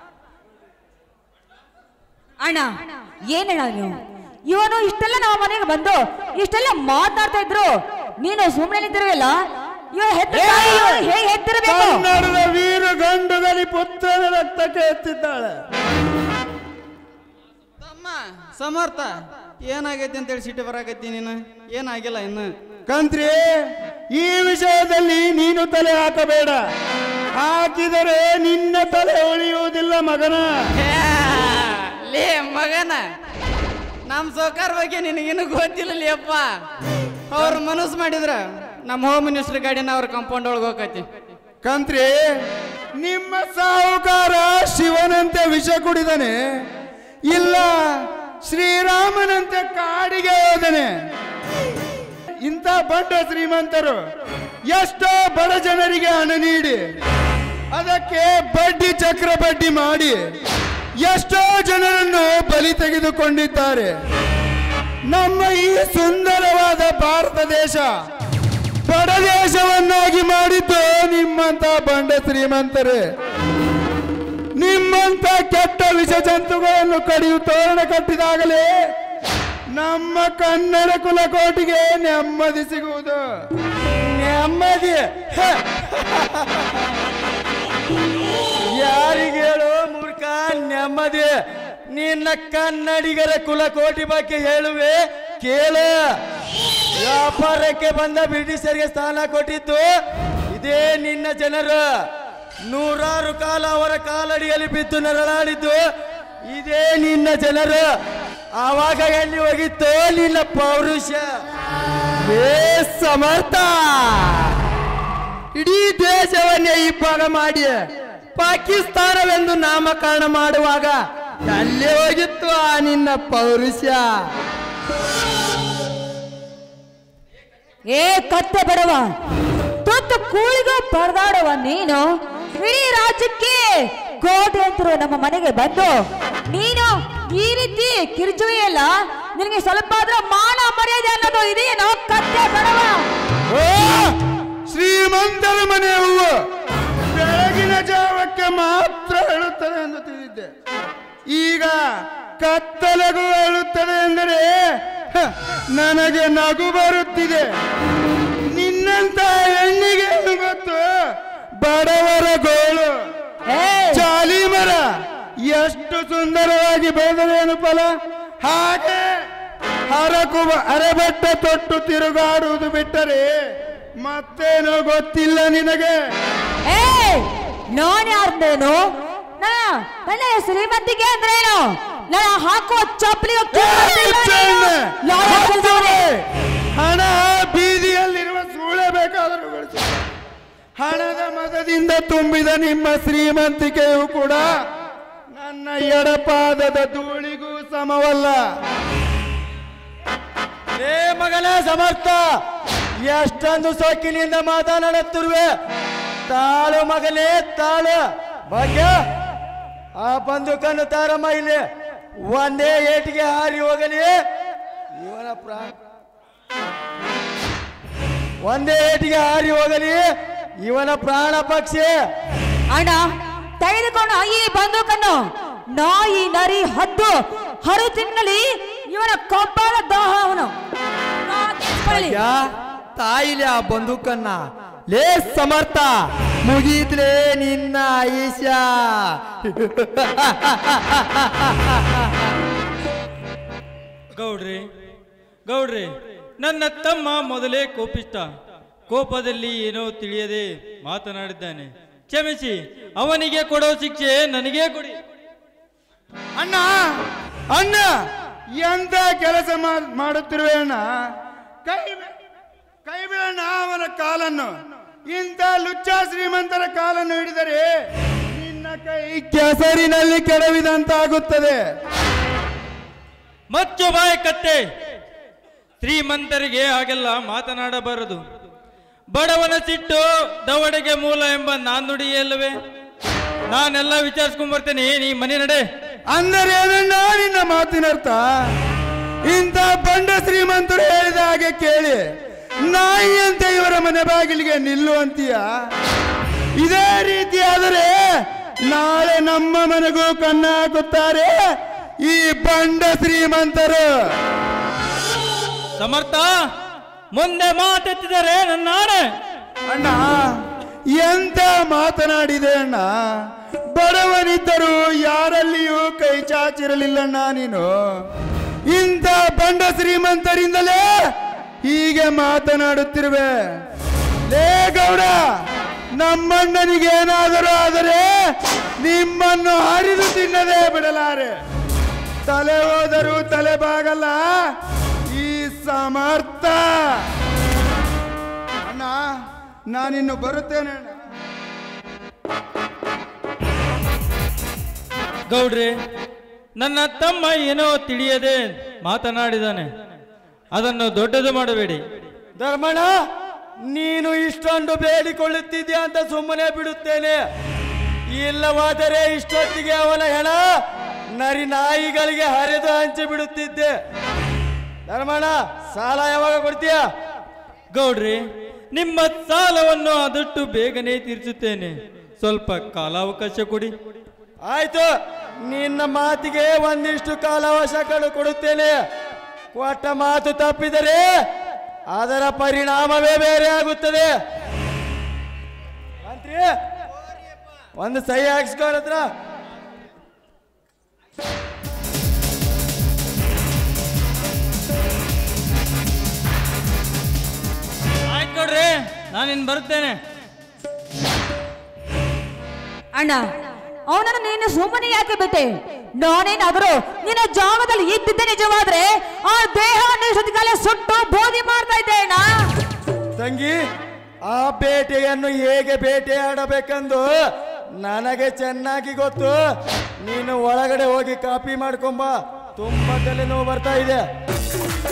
ಅಣ್ಣ ಏನಣ್ಣ ನೀವು ಇವನು ಇಷ್ಟೆಲ್ಲ ನಮ್ಮ ಮನೆಗೆ ಬಂದು ಇಷ್ಟೆಲ್ಲ ಮಾತಾಡ್ತಾ ಇದ್ರು ನೀನು ಸುಮ್ಮನೆ ನಿಂತಿರುವಲ್ಲ ಇವ ಹೆತ್ತ ತಾಯಿ ಇವ್ನು ಹೇಗೆ ಹೆತ್ತಿರಬೇಕು ಕನ್ನಡದ ವೀರ ಗಂಡದಲ್ಲಿ ಪುತ್ರನ ರಕ್ತಕ್ಕೆ ಎತ್ತಿದ್ದಾಳೆ ತಮ್ಮ ಸಮರ್ಥ ಏನಾಗೈತಿ ಅಂತೇಳಿ ಸಿಟ್ಟು ಬರಾಕತ್ತಿ ನೀನು ಏನಾಗಿಲ್ಲ ಇನ್ನು ಕಂತ್ರಿ ಈ ವಿಷಯದಲ್ಲಿ ನೀನು ತಲೆ ಹಾಕಬೇಡ ಹಾಕಿದರೆ ನಿನ್ನ ತಲೆ ಉಳಿಯುವುದಿಲ್ಲ ಮಗನ ಲೇ ಮಗನ ನಮ್ಮ ಸೌಕಾರ ಬಗ್ಗೆ ನಿನಗೇನು ಗೊತ್ತಿಲ್ಲ ಅಪ್ಪ ಅವ್ರ ಮನಸ್ಸು ಮಾಡಿದ್ರ ನಮ್ಮ ಹೋಮ್ ಮಿನಿಸ್ಟರ್ ಗಾಡಿನ ಅವ್ರ ಕಾಂಪೌಂಡ್ ಒಳಗೆ ಹೋಗತಿ ಕಂತ್ರಿ ನಿಮ್ಮ ಸಾಹುಕಾರ ಶಿವನಂತೆ ವಿಷ ಕುಡಿದಾನೆ ಇಲ್ಲ ಶ್ರೀರಾಮನಂತೆ ಕಾಡಿಗೆ ಹೋದನೆ ಇಂಥ ಬಂಡ ಶ್ರೀಮಂತರು ಎಷ್ಟೋ ಬಡ ಜನರಿಗೆ ಹಣ ನೀಡಿ ಅದಕ್ಕೆ ಬಡ್ಡಿ ಚಕ್ರ ಬಡ್ಡಿ ಮಾಡಿ ಎಷ್ಟೋ ಜನರನ್ನು ಬಲಿ ತೆಗೆದುಕೊಂಡಿದ್ದಾರೆ ನಮ್ಮ ಈ ಸುಂದರವಾದ ಭಾರತ ದೇಶ ಬಡ ದೇಶವನ್ನಾಗಿ ಮಾಡಿದ್ದು ನಿಮ್ಮಂತ ಬಂಡ ಶ್ರೀಮಂತರೇ ನಿಮ್ಮಂತ ಕೆಟ್ಟ ವಿಷ ಜಂತುಗಳನ್ನು ಕಡಿಯು ತೋರಣ ಕಟ್ಟಿದಾಗಲೇ ನಮ್ಮ ಕನ್ನಡ ಕುಲಕೋಟಿಗೆ ನೆಮ್ಮದಿ ಸಿಗುವುದು ನೆಮ್ಮದಿ ಹ. ಯಾರಿಗೆ ಹೇಳು ಮೂರ್ಖ ನೆಮ್ಮದಿ ನಿನ್ನ ಕನ್ನಡಿಗರ ಕುಲಕೋಟಿ ಬಗ್ಗೆ ಹೇಳುವೆ ಕೇಳು ವ್ಯಾಪಾರಕ್ಕೆ ಬಂದ ಬ್ರಿಟಿಷರಿಗೆ ಸ್ಥಾನ ಕೊಟ್ಟಿದ್ದು ಇದೇ ನಿನ್ನ ಜನರು ನೂರಾರು ಕಾಲ ಅವರ ಕಾಲಡಿಯಲ್ಲಿ ಬಿದ್ದು ನರಳಾಡಿದ್ದು ಇದೇ ನಿನ್ನ ಜನರು ಆವಾಗ ಎಲ್ಲಿ ಹೋಗಿತ್ತು ನಿನ್ನ ಪೌರುಷ ಏ ಸಮರ್ಥ ಇಡೀ ದೇಶವನ್ನೇ ಇಬ್ಬಾಗ ಮಾಡಿ ಪಾಕಿಸ್ತಾನವೆಂದು ನಾಮಕರಣ ಮಾಡುವಾಗ ಅಲ್ಲೇ ಹೋಗಿತ್ತು ಆ ನಿನ್ನ ಪೌರುಷ ಏ ಕತ್ತೆ ಬಡವ ತುತ್ತು ಕೂಳಿಗೂ ಪರದಾಡುವ ನೀನು ಇಡೀ ರಾಜ್ಯಕ್ಕೆ ಕೋಟೆ ಅಂತರು ನಮ್ಮ ಮನೆಗೆ ಬಂದು ನೀನು ಈ ರೀತಿ ಕಿರ್ಚುವೆಯಲ್ಲ ನಿನಗೆ ಸ್ವಲ್ಪ ಆದ್ರೂ ಮಾನ ಮರ್ಯಾದೆ ಅನ್ನೋದು ಇದೆಯೇನೋ ಕತ್ತೆ ಬಡವ ಓ ಶ್ರೀಮಂತರ ಮನೆ ಹೂವು ಬೆಳಗಿನ ಜಾವಕ್ಕೆ ಮಾತ್ರ ಹೇಳುತ್ತದೆ ಎಂದು ತಿಳಿದಿದ್ದೆ ಈಗ ಕತ್ತಲೆಗೂ ಹೇಳುತ್ತದೆ ಎಂದರೆ ಹ, ನನಗೆ ನಗು ಬರುತ್ತಿದೆ ನಿನ್ನಂತ ಹೆಣ್ಣಿಗೆ ಏನು ಗೊತ್ತು ಬಡವರ ಗೋಳು ಏ ಚಾಲಿ ಮರ ಎಷ್ಟು ಸುಂದರವಾಗಿ ಬೆಳೆದರೇನು ಫಲ ಹಾಗೆ ಹರಕುವ ಅರೆಬಟ್ಟೆ ತೊಟ್ಟು ತಿರುಗಾಡುವುದು ಬಿಟ್ಟರೆ ಮತ್ತೇನೋ ಗೊತ್ತಿಲ್ಲ ನಿನಗೆ ಏ ನಾನು ಯಾರ್ದೇನು ನನ್ನ ನನ್ನ ಶ್ರೀಮಂತಿಗೆ ಅಂದ್ರೇನು ನನ್ನ ಹಾಕುವ ಚಪ್ಪಲಿಗೆ ಬೆಣ್ಣೆ, ಹತ್ತುವೆ. ಹಣ ಬೀದಿಯಲ್ಲಿರುವ ಸೂಳೆ ಬೇಕಾದರೂ ಗಳಿಸಿ ಹಣದ ಮದದಿಂದ ತುಂಬಿದ ನಿಮ್ಮ ಶ್ರೀಮಂತಿಕೆಯು ಕೂಡ ನನ್ನ ಎಡಪಾದದ ಧೂಳಿಗೂ ಸಮವಲ್ಲ ಏ ಮಗನ ಸಮರ್ಥ ಎಷ್ಟೊಂದು ಸೊಕ್ಕಿನಿಂದ ಮಾತನಾಡುತ್ತಿರುವೆ ತಾಳು ಮಗನೇ ತಾಳು ಭಾಗ್ಯ ಆ ಬಂದೂಕನ್ನು ತಾರಮ್ಮ ಇಲ್ಲಿ ಒಂದೇ ಏಟಿಗೆ ಹಾರಿ ಹೋಗಲಿ ಇವನ ಪ್ರಾಣ ಒಂದೇ ಏಟಿಗೆ ಹಾರಿ ಹೋಗಲಿ ಇವನ ಪ್ರಾಣ ಪಕ್ಷಿ ಅಣ್ಣ ತೆಗೆದುಕೊಂಡು ಈ ಬಂದೂಕನ್ನು ನಾಯಿ ನರಿ ಹದ್ದು ಹರು ತಿನ್ನಲಿ ಇವನ ಕೊಬ್ಬರ ದಾಹ ಅವನು ನಾ ತೀರ್ಸ್ಕೊಳ್ಳಿ. ಯಾ ತಾಯಿಲಿ ಆ ಬಂದೂಕನ್ನ ಲೇ ಸಮರ್ಥ ಮುಗೀತ್ಲೇ ನಿನ್ನ ಆಯುಷ ಗೌಡ್ರಿ ಗೌಡ್ರಿ ನನ್ನ ತಮ್ಮ ಮೊದಲೇ ಕೋಪಿಷ್ಟ ಕೋಪದಲ್ಲಿ ಏನೋ ತಿಳಿಯದೆ ಮಾತನಾಡಿದ್ದಾನೆ ಕ್ಷಮಿಸಿ ಅವನಿಗೆ ಕೊಡೋ ಶಿಕ್ಷೆ ನನಗೇ ಕೊಡಿ ಅಣ್ಣ ಅಣ್ಣ ಎಂತ ಕೆಲಸ ಮಾ- ಮಾಡುತ್ತಿರುವೆ ಅಣ್ಣ ಕೈ ಬಿ- ಕೈ ಬಿಡಣ್ಣ ಅವನ ಕಾಲನ್ನು ಇಂಥ ಲುಚ್ಚ ಶ್ರೀಮಂತರ ಕಾಲನ್ನು ಹಿಡಿದರೆ ನಿನ್ನ ಕೈ ಕೆಸರಿನಲ್ಲಿ ಕೆಡವಿದಂತಾಗುತ್ತದೆ ಮಚ್ಚು ಬಾಯಿ ಕತ್ತೆ ಶ್ರೀಮಂತರಿಗೆ ಹಾಗೆಲ್ಲ ಮಾತನಾಡಬಾರದು ಬಡವನ ಸಿಟ್ಟು ದವಡೆಗೆ ಮೂಲ ಎಂಬ ನಾನ್ನುಡಿಯಲ್ಲವೇ ನಾನೆಲ್ಲ ವಿಚಾರಿಸ್ಕೊಂಡ್ ಬರ್ತೇನೆ ನೀ ಮನೆ ನಡೆ ಅಂದರೆ ಏನಣ್ಣ ನಿನ್ನ ಮಾತಿನರ್ಥ ಇಂಥ ಬಂಡ ಶ್ರೀಮಂತರು ಹೇಳಿದ ಹಾಗೆ ಕೇಳಿ ನಾಯಿಯಂತೆ ಇವರ ಮನೆ ಬಾಗಿಲಿಗೆ ನಿಲ್ಲುವಂತೀಯ ಇದೇ ರೀತಿ ಆದರೆ ನಾಳೆ ನಮ್ಮ ಮನೆಗೂ ಕನ್ನ ಹಾಕುತ್ತಾರೆ ಈ ಬಂಡ ಶ್ರೀಮಂತರು ಸಮರ್ಥ ಮುಂದೆ ಮಾತೆತ್ತಿದರೆ ನನ್ನ ಆಣೆ ಅಣ್ಣ ಎಂತ ಮಾತನಾಡಿದೆ ಅಣ್ಣ ಬಡವನಿದ್ದರೂ ಯಾರಲ್ಲಿಯೂ ಕೈ ಚಾಚಿರಲಿಲ್ಲಣ್ಣ ನೀನು ಇಂಥ ಬಂಡ ಶ್ರೀಮಂತರಿಂದಲೇ ಹೀಗೆ ಮಾತನಾಡುತ್ತಿರುವೆ ಲೇ ಗೌಡ ನಮ್ಮಣ್ಣನಿಗೇನಾದರೂ ಆದರೆ ನಿಮ್ಮನ್ನು ಹರಿದು ತಿನ್ನದೇ ಬಿಡಲಾರೆ ತಲೆ ಹೋದರೂ ತಲೆ ಬಾಗಲ್ಲ ಈ ಸಮರ್ಥ ಅಣ್ಣ ನಾನಿನ್ನು ಬರುತ್ತೇನೆ ಅಣ್ಣ ಗೌಡ್ರೆ ನನ್ನ ತಮ್ಮ ಏನೋ ತಿಳಿಯದೆ ಮಾತನಾಡಿದಾನೆ ಅದನ್ನು ದೊಡ್ಡದು ಮಾಡಬೇಡಿ ಧರ್ಮಣ್ಣ ನೀನು ಇಷ್ಟೊಂದು ಬೇಡಿಕೊಳ್ಳುತ್ತಿದ್ಯಾ ಅಂತ ಸುಮ್ಮನೆ ಬಿಡುತ್ತೇನೆ ಇಲ್ಲವಾದರೆ ಇಷ್ಟೊತ್ತಿಗೆ ಅವನ ಹೆಣ ನರಿ ನಾಯಿಗಳಿಗೆ ಹರಿದು ಹಂಚಿ ಬಿಡುತ್ತಿದ್ದೆ ಧರ್ಮಣ್ಣ ಸಾಲ ಯಾವಾಗ ಕೊಡ್ತೀಯಾ ಗೌಡ್ರೆ ನಿಮ್ಮ ಸಾಲವನ್ನು ಆದಷ್ಟು ಬೇಗನೆ ತೀರಿಸುತ್ತೇನೆ ಸ್ವಲ್ಪ ಕಾಲಾವಕಾಶ ಕೊಡಿ ಆಯ್ತು ನಿನ್ನ ಮಾತಿಗೆ ಒಂದಿಷ್ಟು ಕಾಲಾವಕಾಶಗಳು ಕೊಡುತ್ತೇನೆ ಕೊಟ್ಟ ಮಾತು ತಪ್ಪಿದರೆ ಅದರ ಪರಿಣಾಮವೇ ಬೇರೆ ಆಗುತ್ತದೆ ಮಂತ್ರಿ ಒಂದು ಸಹಿ ಹಾಕ್ಸ್ಕೊಳತ್ರ ಆಯ್ತು ಕೊಡ್ರಿ ನಾನು ಇನ್ನು ಬರುತ್ತೇನೆ ಅಣ್ಣ ಅವನನ್ನು ನೀನು ಸುಮ್ಮನೆ ಯಾಕೆ ಬಿಟ್ಟೆ ನಾನೇನಾದರೂ ನಿನ್ನ ಜಾಗದಲ್ಲಿ ಇದ್ದಿದ್ದೆ ನಿಜವಾದ್ರೆ ಆ ದೇಹ ಕಾಲ ಸುಟ್ಟು ಬೋಧಿ ಮಾಡ್ತಾ ಇದ್ದೆ ಅಣ್ಣ ತಂಗಿ ಆ ಬೇಟೆಯನ್ನು ಹೇಗೆ ಬೇಟೆಯಾಡಬೇಕೆಂದು ನನಗೆ ಚೆನ್ನಾಗಿ ಗೊತ್ತು ನೀನು ಒಳಗಡೆ ಹೋಗಿ ಕಾಪಿ ಮಾಡ್ಕೊಂಬ ತುಂಬಾ ತಲೆ ನೋವು ಬರ್ತಾ ಇದೆ